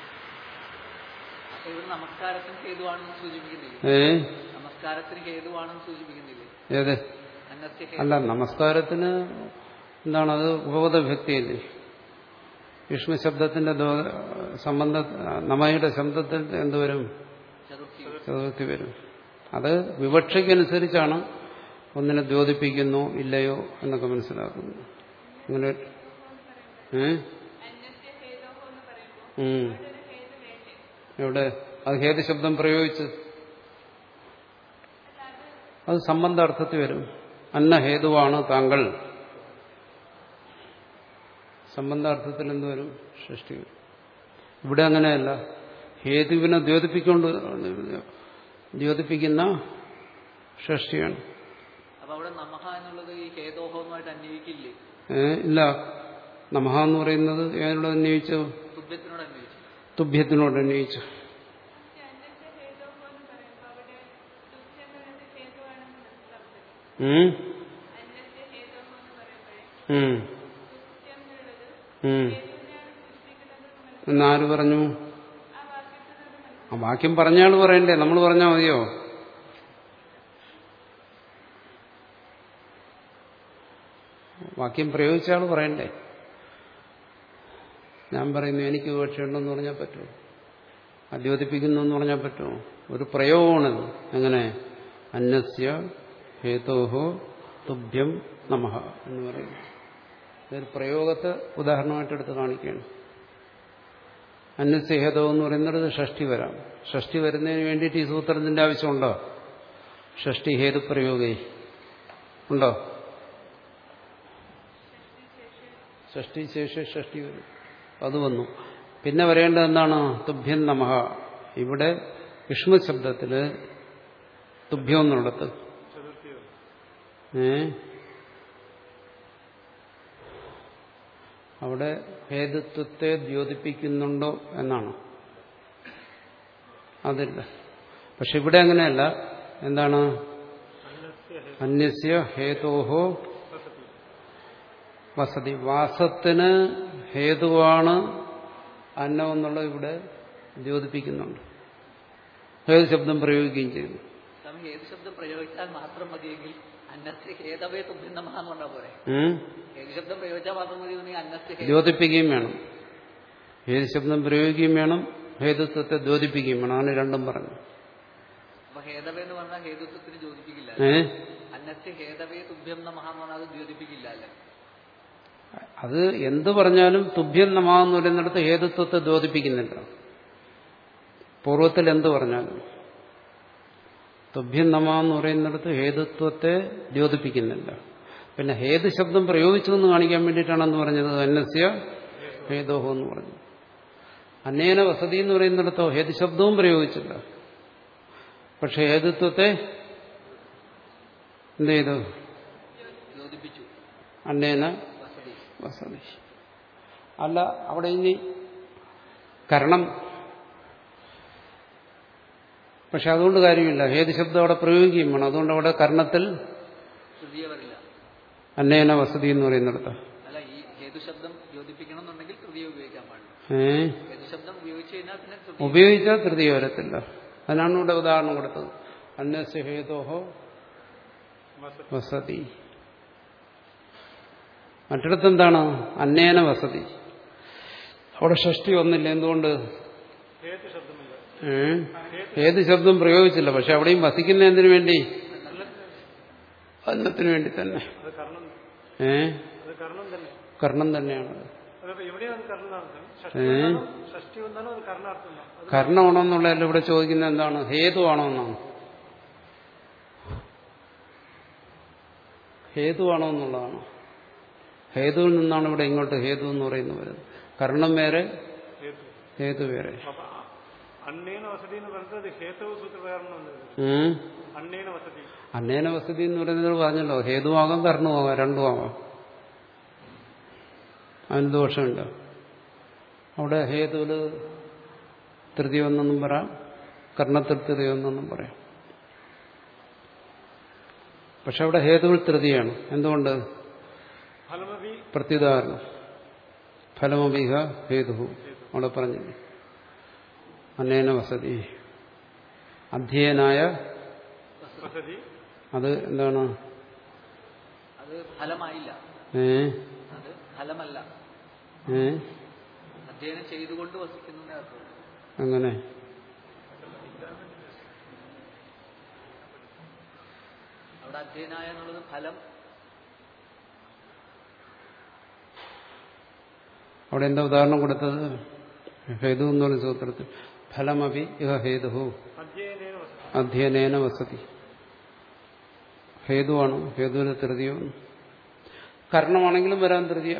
അപ്പൊ ഇവിടെ നമസ്കാരത്തിന് ഹേതുവാണെന്ന് സൂചിപ്പിക്കുന്നില്ലേ ഏ നമസ്കാരത്തിന് ഹേതുവാണെന്ന് സൂചിപ്പിക്കുന്നില്ലേ ഏത് അന്നസ്യ ഹേതു അല്ല നമസ്കാരത്തിന് എന്താണ് അത് ഉപപദ ഭക്തിയല്ലേ യുഷ്മ ശബ്ദത്തിന്റെ ദോ- സംബന്ധ നമയുടെ ശബ്ദത്തിൽ എന്തുവരും ചതുർത്ഥി ചതുർത്ഥി വരും അത് വിവക്ഷയ്ക്കനുസരിച്ചാണ് ഒന്നിനെ ദ്യോതിപ്പിക്കുന്നു ഇല്ലയോ എന്നൊക്കെ മനസ്സിലാക്കുന്നു അങ്ങനെ ഏ അന്യസ്യ ഹേതോഹോ എന്ന് പറയുമ്പോൾ ഉം. അവിടെ ഒരു ഹേതു വേണ്ടേ എവിടെ അത് ഹേതു ശബ്ദം പ്രയോഗിച്ച് അത് സംബന്ധാർത്ഥത്തിൽ വരും അന്ന ഹേതുവാണ് താങ്കൾ സംബന്ധാർത്ഥത്തിൽ എന്ത് വരും സൃഷ്ടി വരും ഇവിടെ അങ്ങനെയല്ല ഹേതുവിനെ ദ്യോതിപ്പിക്കൊണ്ട് ദ്യോതിപ്പിക്കുന്ന ഷഷ്ടിയാണ് അപ്പൊ അവിടെ നമഹ എന്നുള്ളത് ഈ ഹേതോഹവുമായിട്ട് അന്വയിക്കില്ലേ ഏ, ഇല്ല നമഹ എന്ന് പറയുന്നത് ഏതിനോട് അന്വയിച്ചു തുഭ്യത്തിനോട് അന്വയിച്ചു തുഭ്യത്തിനോട് അന്വയിച്ചു പക്ഷെ അന്യസ്യ ഹേതോഹോ എന്ന് പറയുമ്പോൾ അവിടെ തുച്ഛം എന്നത് ഹേതുവാണെന്ന് മനസ്സിലാവുന്നത് ഉം? അന്യസ്യ ഹേതോഹോ എന്ന് പറയുമ്പോഴേ ഉം. തുച്ഛം എന്നുള്ളത് ഉം. ഹേതുവിനെയാണ് സൂചിപ്പിക്കുന്നത് എന്നാര് പറഞ്ഞു ആ വാക്യത്തിൽ നിന്ന് മനസ്സിലാവും ആ വാക്യം പറഞ്ഞാൾ പറയണ്ടേ നമ്മൾ പറഞ്ഞാൽ മതിയോ വാക്യം പ്രയോഗിച്ച ആൾ പറയണ്ടേ ഞാൻ പറയുന്നു എനിക്ക് വിവക്ഷയുണ്ടെന്ന് പറഞ്ഞാൽ പറ്റുമോ അദ്യോതിപ്പിക്കുന്നു എന്ന് പറഞ്ഞാൽ പറ്റുമോ ഒരു പ്രയോഗമാണിത് എങ്ങനെ അന്നസ്യ ഹേതോഹോ തുഭ്യം നമഃ എന്ന് പറയുന്നു ഇതൊരു പ്രയോഗത്തെ ഉദാഹരണമായിട്ട് എടുത്ത് കാണിക്കുകയാണ് അന്യസ്യഹേതോ എന്ന് പറയുന്നത് ഷഷ്ടി വരാം ഷഷ്ടി വരുന്നതിന് വേണ്ടിയിട്ട് ഈ സൂത്രത്തിന്റെ ആവശ്യമുണ്ടോ ഷഷ്ടി ഹേതു പ്രയോഗേ ഉണ്ടോ ഷഷ്ടി ശേഷം ഷഷ്ടി വരും അത് വന്നു പിന്നെ വരേണ്ടത് എന്താണ് തുഭ്യം നമഃ ഇവിടെ വിഷ്ണു ശബ്ദത്തില് തുഭ്യം എന്നുള്ളത് ചതുർത്ഥി വന്നു ഏ അവിടെ ഹേതുത്വത്തെ ദ്യോതിപ്പിക്കുന്നുണ്ടോ എന്നാണ് അതില്ല പക്ഷെ ഇവിടെ അങ്ങനെയല്ല എന്താണ് അന്നസ്യ ഹേതു അന്യസ്യ ഹേതോഹോ വസതി വസതി വാസത്തിന് ഹേതുവാണ് അന്നം എന്നുള്ളത് ഇവിടെ ദ്യോതിപ്പിക്കുന്നുണ്ട് ഹേതു ശബ്ദം പ്രയോഗിക്കുകയും ചെയ്യുന്നു സ്വാമി ഹേതു ശബ്ദം പ്രയോഗിച്ചാൽ മാത്രം മതിയെങ്കിൽ അന്നസ്യ ഹേതവേ തുഭ്യം നമഃ എന്ന് പറഞ്ഞാൽ പോരെ ഉം? ഹേതു ശബ്ദം പ്രയോഗിച്ചാൽ മാത്രം മതി എന്നുണ്ടെങ്കിൽ അന്നസ്യ ഹേതു ദ്യോതിപ്പിക്കുകയും വേണം ഹേതു ശബ്ദം പ്രയോഗിക്കുകയും വേണം ഹേതുത്വത്തെ ദ്യോതിപ്പിക്കുകയും വേണം അങ്ങനെ രണ്ടും പറഞ്ഞു അപ്പൊ ഹേതവേ എന്ന് പറഞ്ഞാൽ ഹേതുത്വത്തിന് യോജിപ്പിക്കില്ല ഏ അന്നത്തെ ഹേതവേ തുഭ്യം നമഹ എന്ന് പറഞ്ഞാൽ അത് ദ്യോതിപ്പിക്കില്ല അല്ലേ അത് എന്ത് പറഞ്ഞാലും തുഭ്യം നമാന്ന് പറയുന്നിടത്ത് ഹേതുത്വത്തെ ദ്യോതിപ്പിക്കുന്നില്ല പൂർവ്വത്തിൽ എന്ത് പറഞ്ഞാലും തുഭ്യം നമ എന്ന് പറയുന്നിടത്ത് ഹേതുത്വത്തെ ദ്യോതിപ്പിക്കുന്നില്ല പിന്നെ ഹേതു ശബ്ദം പ്രയോഗിച്ചു എന്ന് കാണിക്കാൻ വേണ്ടിയിട്ടാണെന്ന് പറഞ്ഞത് അന്നസ്യ ഹേതോഹോ എന്ന് പറഞ്ഞു അന്നേന വസതി എന്ന് പറയുന്നിടത്തോ ഹേതു ശബ്ദവും പ്രയോഗിച്ചില്ല പക്ഷെ ഹേതുത്വത്തെ എന്ത് ചെയ്തു യോജിപ്പിച്ചു അന്നേന വസതി വസതി അല്ല അവിടെ ഇനി കരണം പക്ഷെ അതുകൊണ്ട് കാര്യമില്ല ഏത് ശബ്ദം അവിടെ പ്രയോഗിക്കുകയും വേണം അതുകൊണ്ട് അവിടെ കർണത്തിൽ തൃതീയ വരില്ല അന്നേന വസതി എന്ന് പറയുന്നിടത്ത് അല്ല ഈ ഹേതു ശബ്ദം യോജിപ്പിക്കണം എന്നുണ്ടെങ്കിൽ തൃതീയ ഉപയോഗിക്കാൻ പാടില്ല ഏ ഹേതു ശബ്ദം ഉപയോഗിച്ചു കഴിഞ്ഞാൽ പിന്നെ തൃതീയ ഉപയോഗിച്ചാൽ തൃതീയ വരത്തില്ല അതിനാണ് ഇവിടെ ഉദാഹരണം കൊടുത്തത് അന്നസ്യ ഹേതോഹോ വസതി മറ്റിടത്ത് എന്താണ് അന്നേന വസതി അവിടെ ഷഷ്ടി ഒന്നില്ല എന്തുകൊണ്ട് ഹേതു ശബ്ദമില്ല ഏ? ഏത് ശബ്ദം പ്രയോഗിച്ചില്ല പക്ഷെ അവിടെയും വസിക്കുന്ന എന്തിനു വേണ്ടി അന്നത്തിനു വേണ്ടി തന്നെ അത് കർണം ഏ അത് കർണം തന്നെ കർണം തന്നെയാണ് അതപ്പോ എവിടെയാണ് അത് കർണാർത്ഥം ഷഷ്ടി ഏ? വന്നാലും ഷഷ്ടി വന്നാലും അത് കർണാർത്ഥം അത് കർണമാണോ എന്നുള്ളതല്ല ഇവിടെ ചോദിക്കുന്നത് എന്താണ് ഹേതുവാണോ എന്നാണ് ഹേതുവാണോ എന്നുള്ളതാണ് ഹേതുവിൽ നിന്നാണ് ഇവിടെ ഇങ്ങോട്ട് ഹേതു എന്ന് പറയുന്നത് വരുന്നത് കർണം വേറെ ഹേതു ഹേതു വേറെ അപ്പൊ അ- അന്നേന വസതി എന്ന് പറഞ്ഞത് അത് ഹേതവ് സൂത്രപ്രകാരം വന്നത് ഉം. അന്നേന വസതി അന്നേന വസതി എന്ന് പറയുന്നത് പറഞ്ഞല്ലോ ഹേതുവാകാം കർണമാകാം രണ്ടുമാകാം അതിന് ദോഷമില്ല അവിടെ ഹേതുവില് തൃതീയൊന്നെന്നും പറയാം കർണത്തിൽ തൃതീയൊന്നെന്നും പറയാം പക്ഷെ അവിടെ ഹേതുവിൽ തൃതീയാണ് എന്തുകൊണ്ട് ഫലമപി പ്രത്യുദാഹരണം ഫലമബീഹ ഹേതു അവിടെ പറഞ്ഞില്ലേ അന്നേന വസതി അധ്യയനായ വസതി അത് എന്താണ് അത് ഫലമായില്ല ഏ അത് ഫലമല്ല ഏ അധ്യയനം ചെയ്തുകൊണ്ട് വസിക്കുന്നതിന്റെ അർത്ഥം അങ്ങനെ അവിടെ അധ്യയനായ എന്നുള്ളത് ഫലം അവിടെ എന്താ ഉദാഹരണം കൊടുത്തത് ഹേതു എന്ന് പറയുന്ന സൂത്രത്തിൽ ഫലമപി ഇഹ ഹേതു അധ്യയനേന വസതി അധ്യയനേന വസതി ഹേതുവാണ് ഹേതുവിന് തൃതീയമാണ് കർണമാണെങ്കിലും വരാൻ തൃതീയ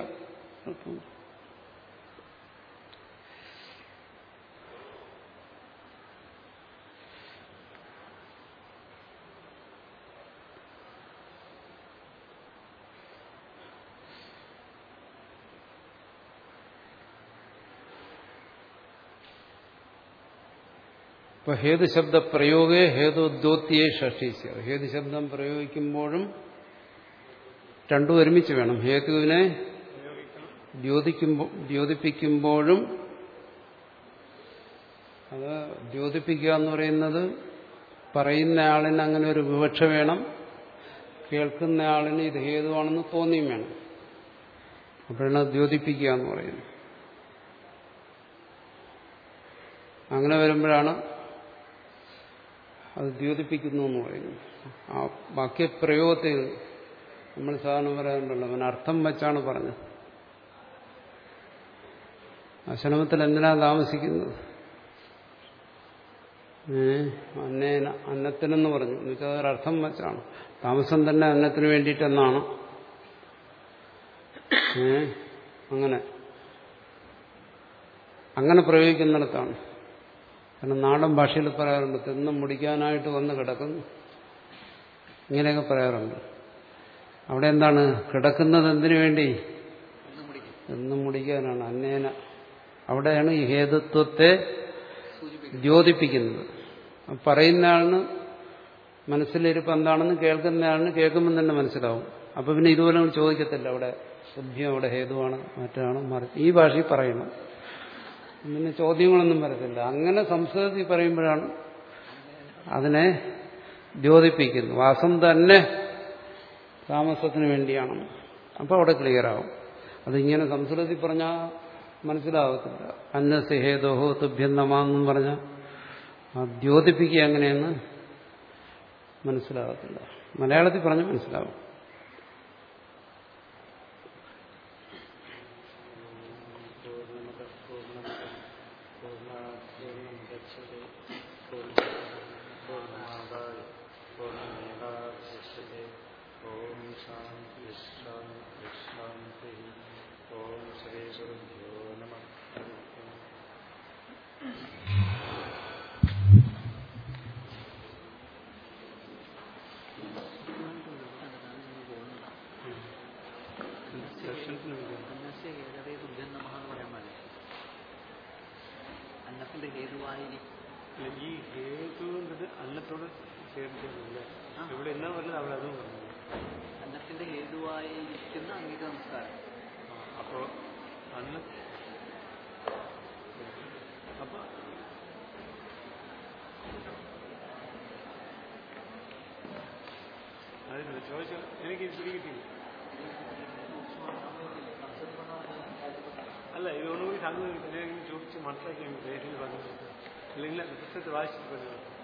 ഇപ്പൊ ഹേതുശബ്ദ പ്രയോഗേ ഹേതുദ്യോത്യേ ഷഷ്ടിസ്യ ഹേതുശബ്ദം പ്രയോഗിക്കുമ്പോഴും രണ്ടും ഒരുമിച്ച് വേണം ഹേതുവിനെ ദ്യോതിക്കുമ്പോ ദ്യോതിപ്പിക്കുമ്പോഴും അത് ദ്യോതിപ്പിക്കുക എന്ന് പറയുന്നത് പറയുന്ന ആളിന് അങ്ങനെ ഒരു വിവക്ഷ വേണം കേൾക്കുന്ന ആളിന് ഇത് ഹേതുവാണെന്ന് തോന്നിയും വേണം അപ്പോഴാണ് അത് ദ്യോതിപ്പിക്കുക എന്ന് പറയുന്നത് അങ്ങനെ വരുമ്പോഴാണ് അത് ദ്യോതിപ്പിക്കുന്നു എന്ന് പറയുന്നു ആ വാക്യപ്രയോഗത്തിൽ നമ്മൾ സാധാരണ പറയാറുണ്ടല്ലോ അവൻ അർത്ഥം വെച്ചാണ് പറഞ്ഞത് ആശ്രമത്തിൽ എന്തിനാ താമസിക്കുന്നത് ഏ അന്നേന അന്നത്തിനെന്ന് പറഞ്ഞു എന്നുവെച്ചാൽ അതൊരർത്ഥം വെച്ചാണ് താമസം തന്നെ അന്നത്തിന് വേണ്ടിയിട്ടെന്നാണ് ഏ അങ്ങനെ അങ്ങനെ പ്രയോഗിക്കുന്നിടത്താണ് കാരണം നാടൻ ഭാഷയിൽ പറയാറുണ്ട് തിന്നും മുടിക്കാനായിട്ട് വന്ന് കിടക്കുന്നു ഇങ്ങനെയൊക്കെ പറയാറുണ്ട് അവിടെ എന്താണ് കിടക്കുന്നത് എന്തിനു വേണ്ടി ഒന്ന് മുടിക്കും എന്നും മുടിക്കാനാണ് അന്നേന അവിടെയാണ് ഈ ഹേതുത്വത്തെ സൂചിപ്പിക്കുന്നത് ദ്യോതിപ്പിക്കുന്നത് അപ്പൊ പറയുന്ന ആളിന് മനസ്സിലിരിപ്പ് എന്താണെന്ന് കേൾക്കുന്ന ആളിന് കേൾക്കുമ്പോൾ തന്നെ മനസ്സിലാവും അപ്പൊ പിന്നെ ഇതുപോലെ ഒന്നും ചോദിക്കത്തില്ല അവിടെ ബുദ്ധിയും അവിടെ ഹേതുവാണ് മറ്റാണ് മറിച്ച് ഈ ഭാഷയിൽ പറയണം പിന്നെ ചോദ്യങ്ങളൊന്നും വരത്തില്ല അങ്ങനെ സംസ്കൃതത്തിൽ പറയുമ്പോഴാണ് അതിനെ ദ്യോതിപ്പിക്കുന്നു വാസം തന്നെ താമസത്തിന് വേണ്ടിയാണ് അപ്പോൾ അവിടെ ക്ലിയറാവും അതിങ്ങനെ സംസ്കൃതത്തിൽ പറഞ്ഞാൽ മനസ്സിലാവത്തില്ല അന്നസ്യ ഹേതോഹോ തുഭ്യം നമാന്നും പറഞ്ഞാൽ ആ ദ്യോതിപ്പിക്കുക എങ്ങനെയെന്ന് മനസ്സിലാകത്തില്ല മലയാളത്തിൽ പറഞ്ഞ് മനസ്സിലാവും ഓം ശാന്തി ശാന്തി ശാന്തി ഓം ശ്രീ ഗുരുഭ്യോ നമ ദർശനത്തിന് വേണ്ടി അന്നസ്യ ഹേതവേ തുഭ്യം നമഃ എന്ന് പറയാൻ പാടില്ല അന്നത്തിന്റെ ഹേതുവായിരിക്കും അല്ല, ഈ ഹേതു എന്നത് അന്നത്തോട് ചേർത്തില്ല ഇവിടെ എന്നാ പറഞ്ഞത് അവിടെ അതും പറഞ്ഞു അന്നത്തിന്റെ ഹേതുവായിരിക്കുന്ന അംഗീക നമസ്കാരം അപ്പോ അന്ന് അപ്പൊ അതില്ല ചോദിച്ചു എനിക്ക് ഇത് പിടികിട്ടില്ല അല്ല ഇത് ഒന്നുകൂടി തന്നു ഞാൻ ചോദിച്ച് മനസ്സിലാക്കി പേരിൽ പറഞ്ഞു ഇല്ലെങ്കിൽ പുസ്തകത്തെ വായിച്ചിട്ട് പറഞ്ഞു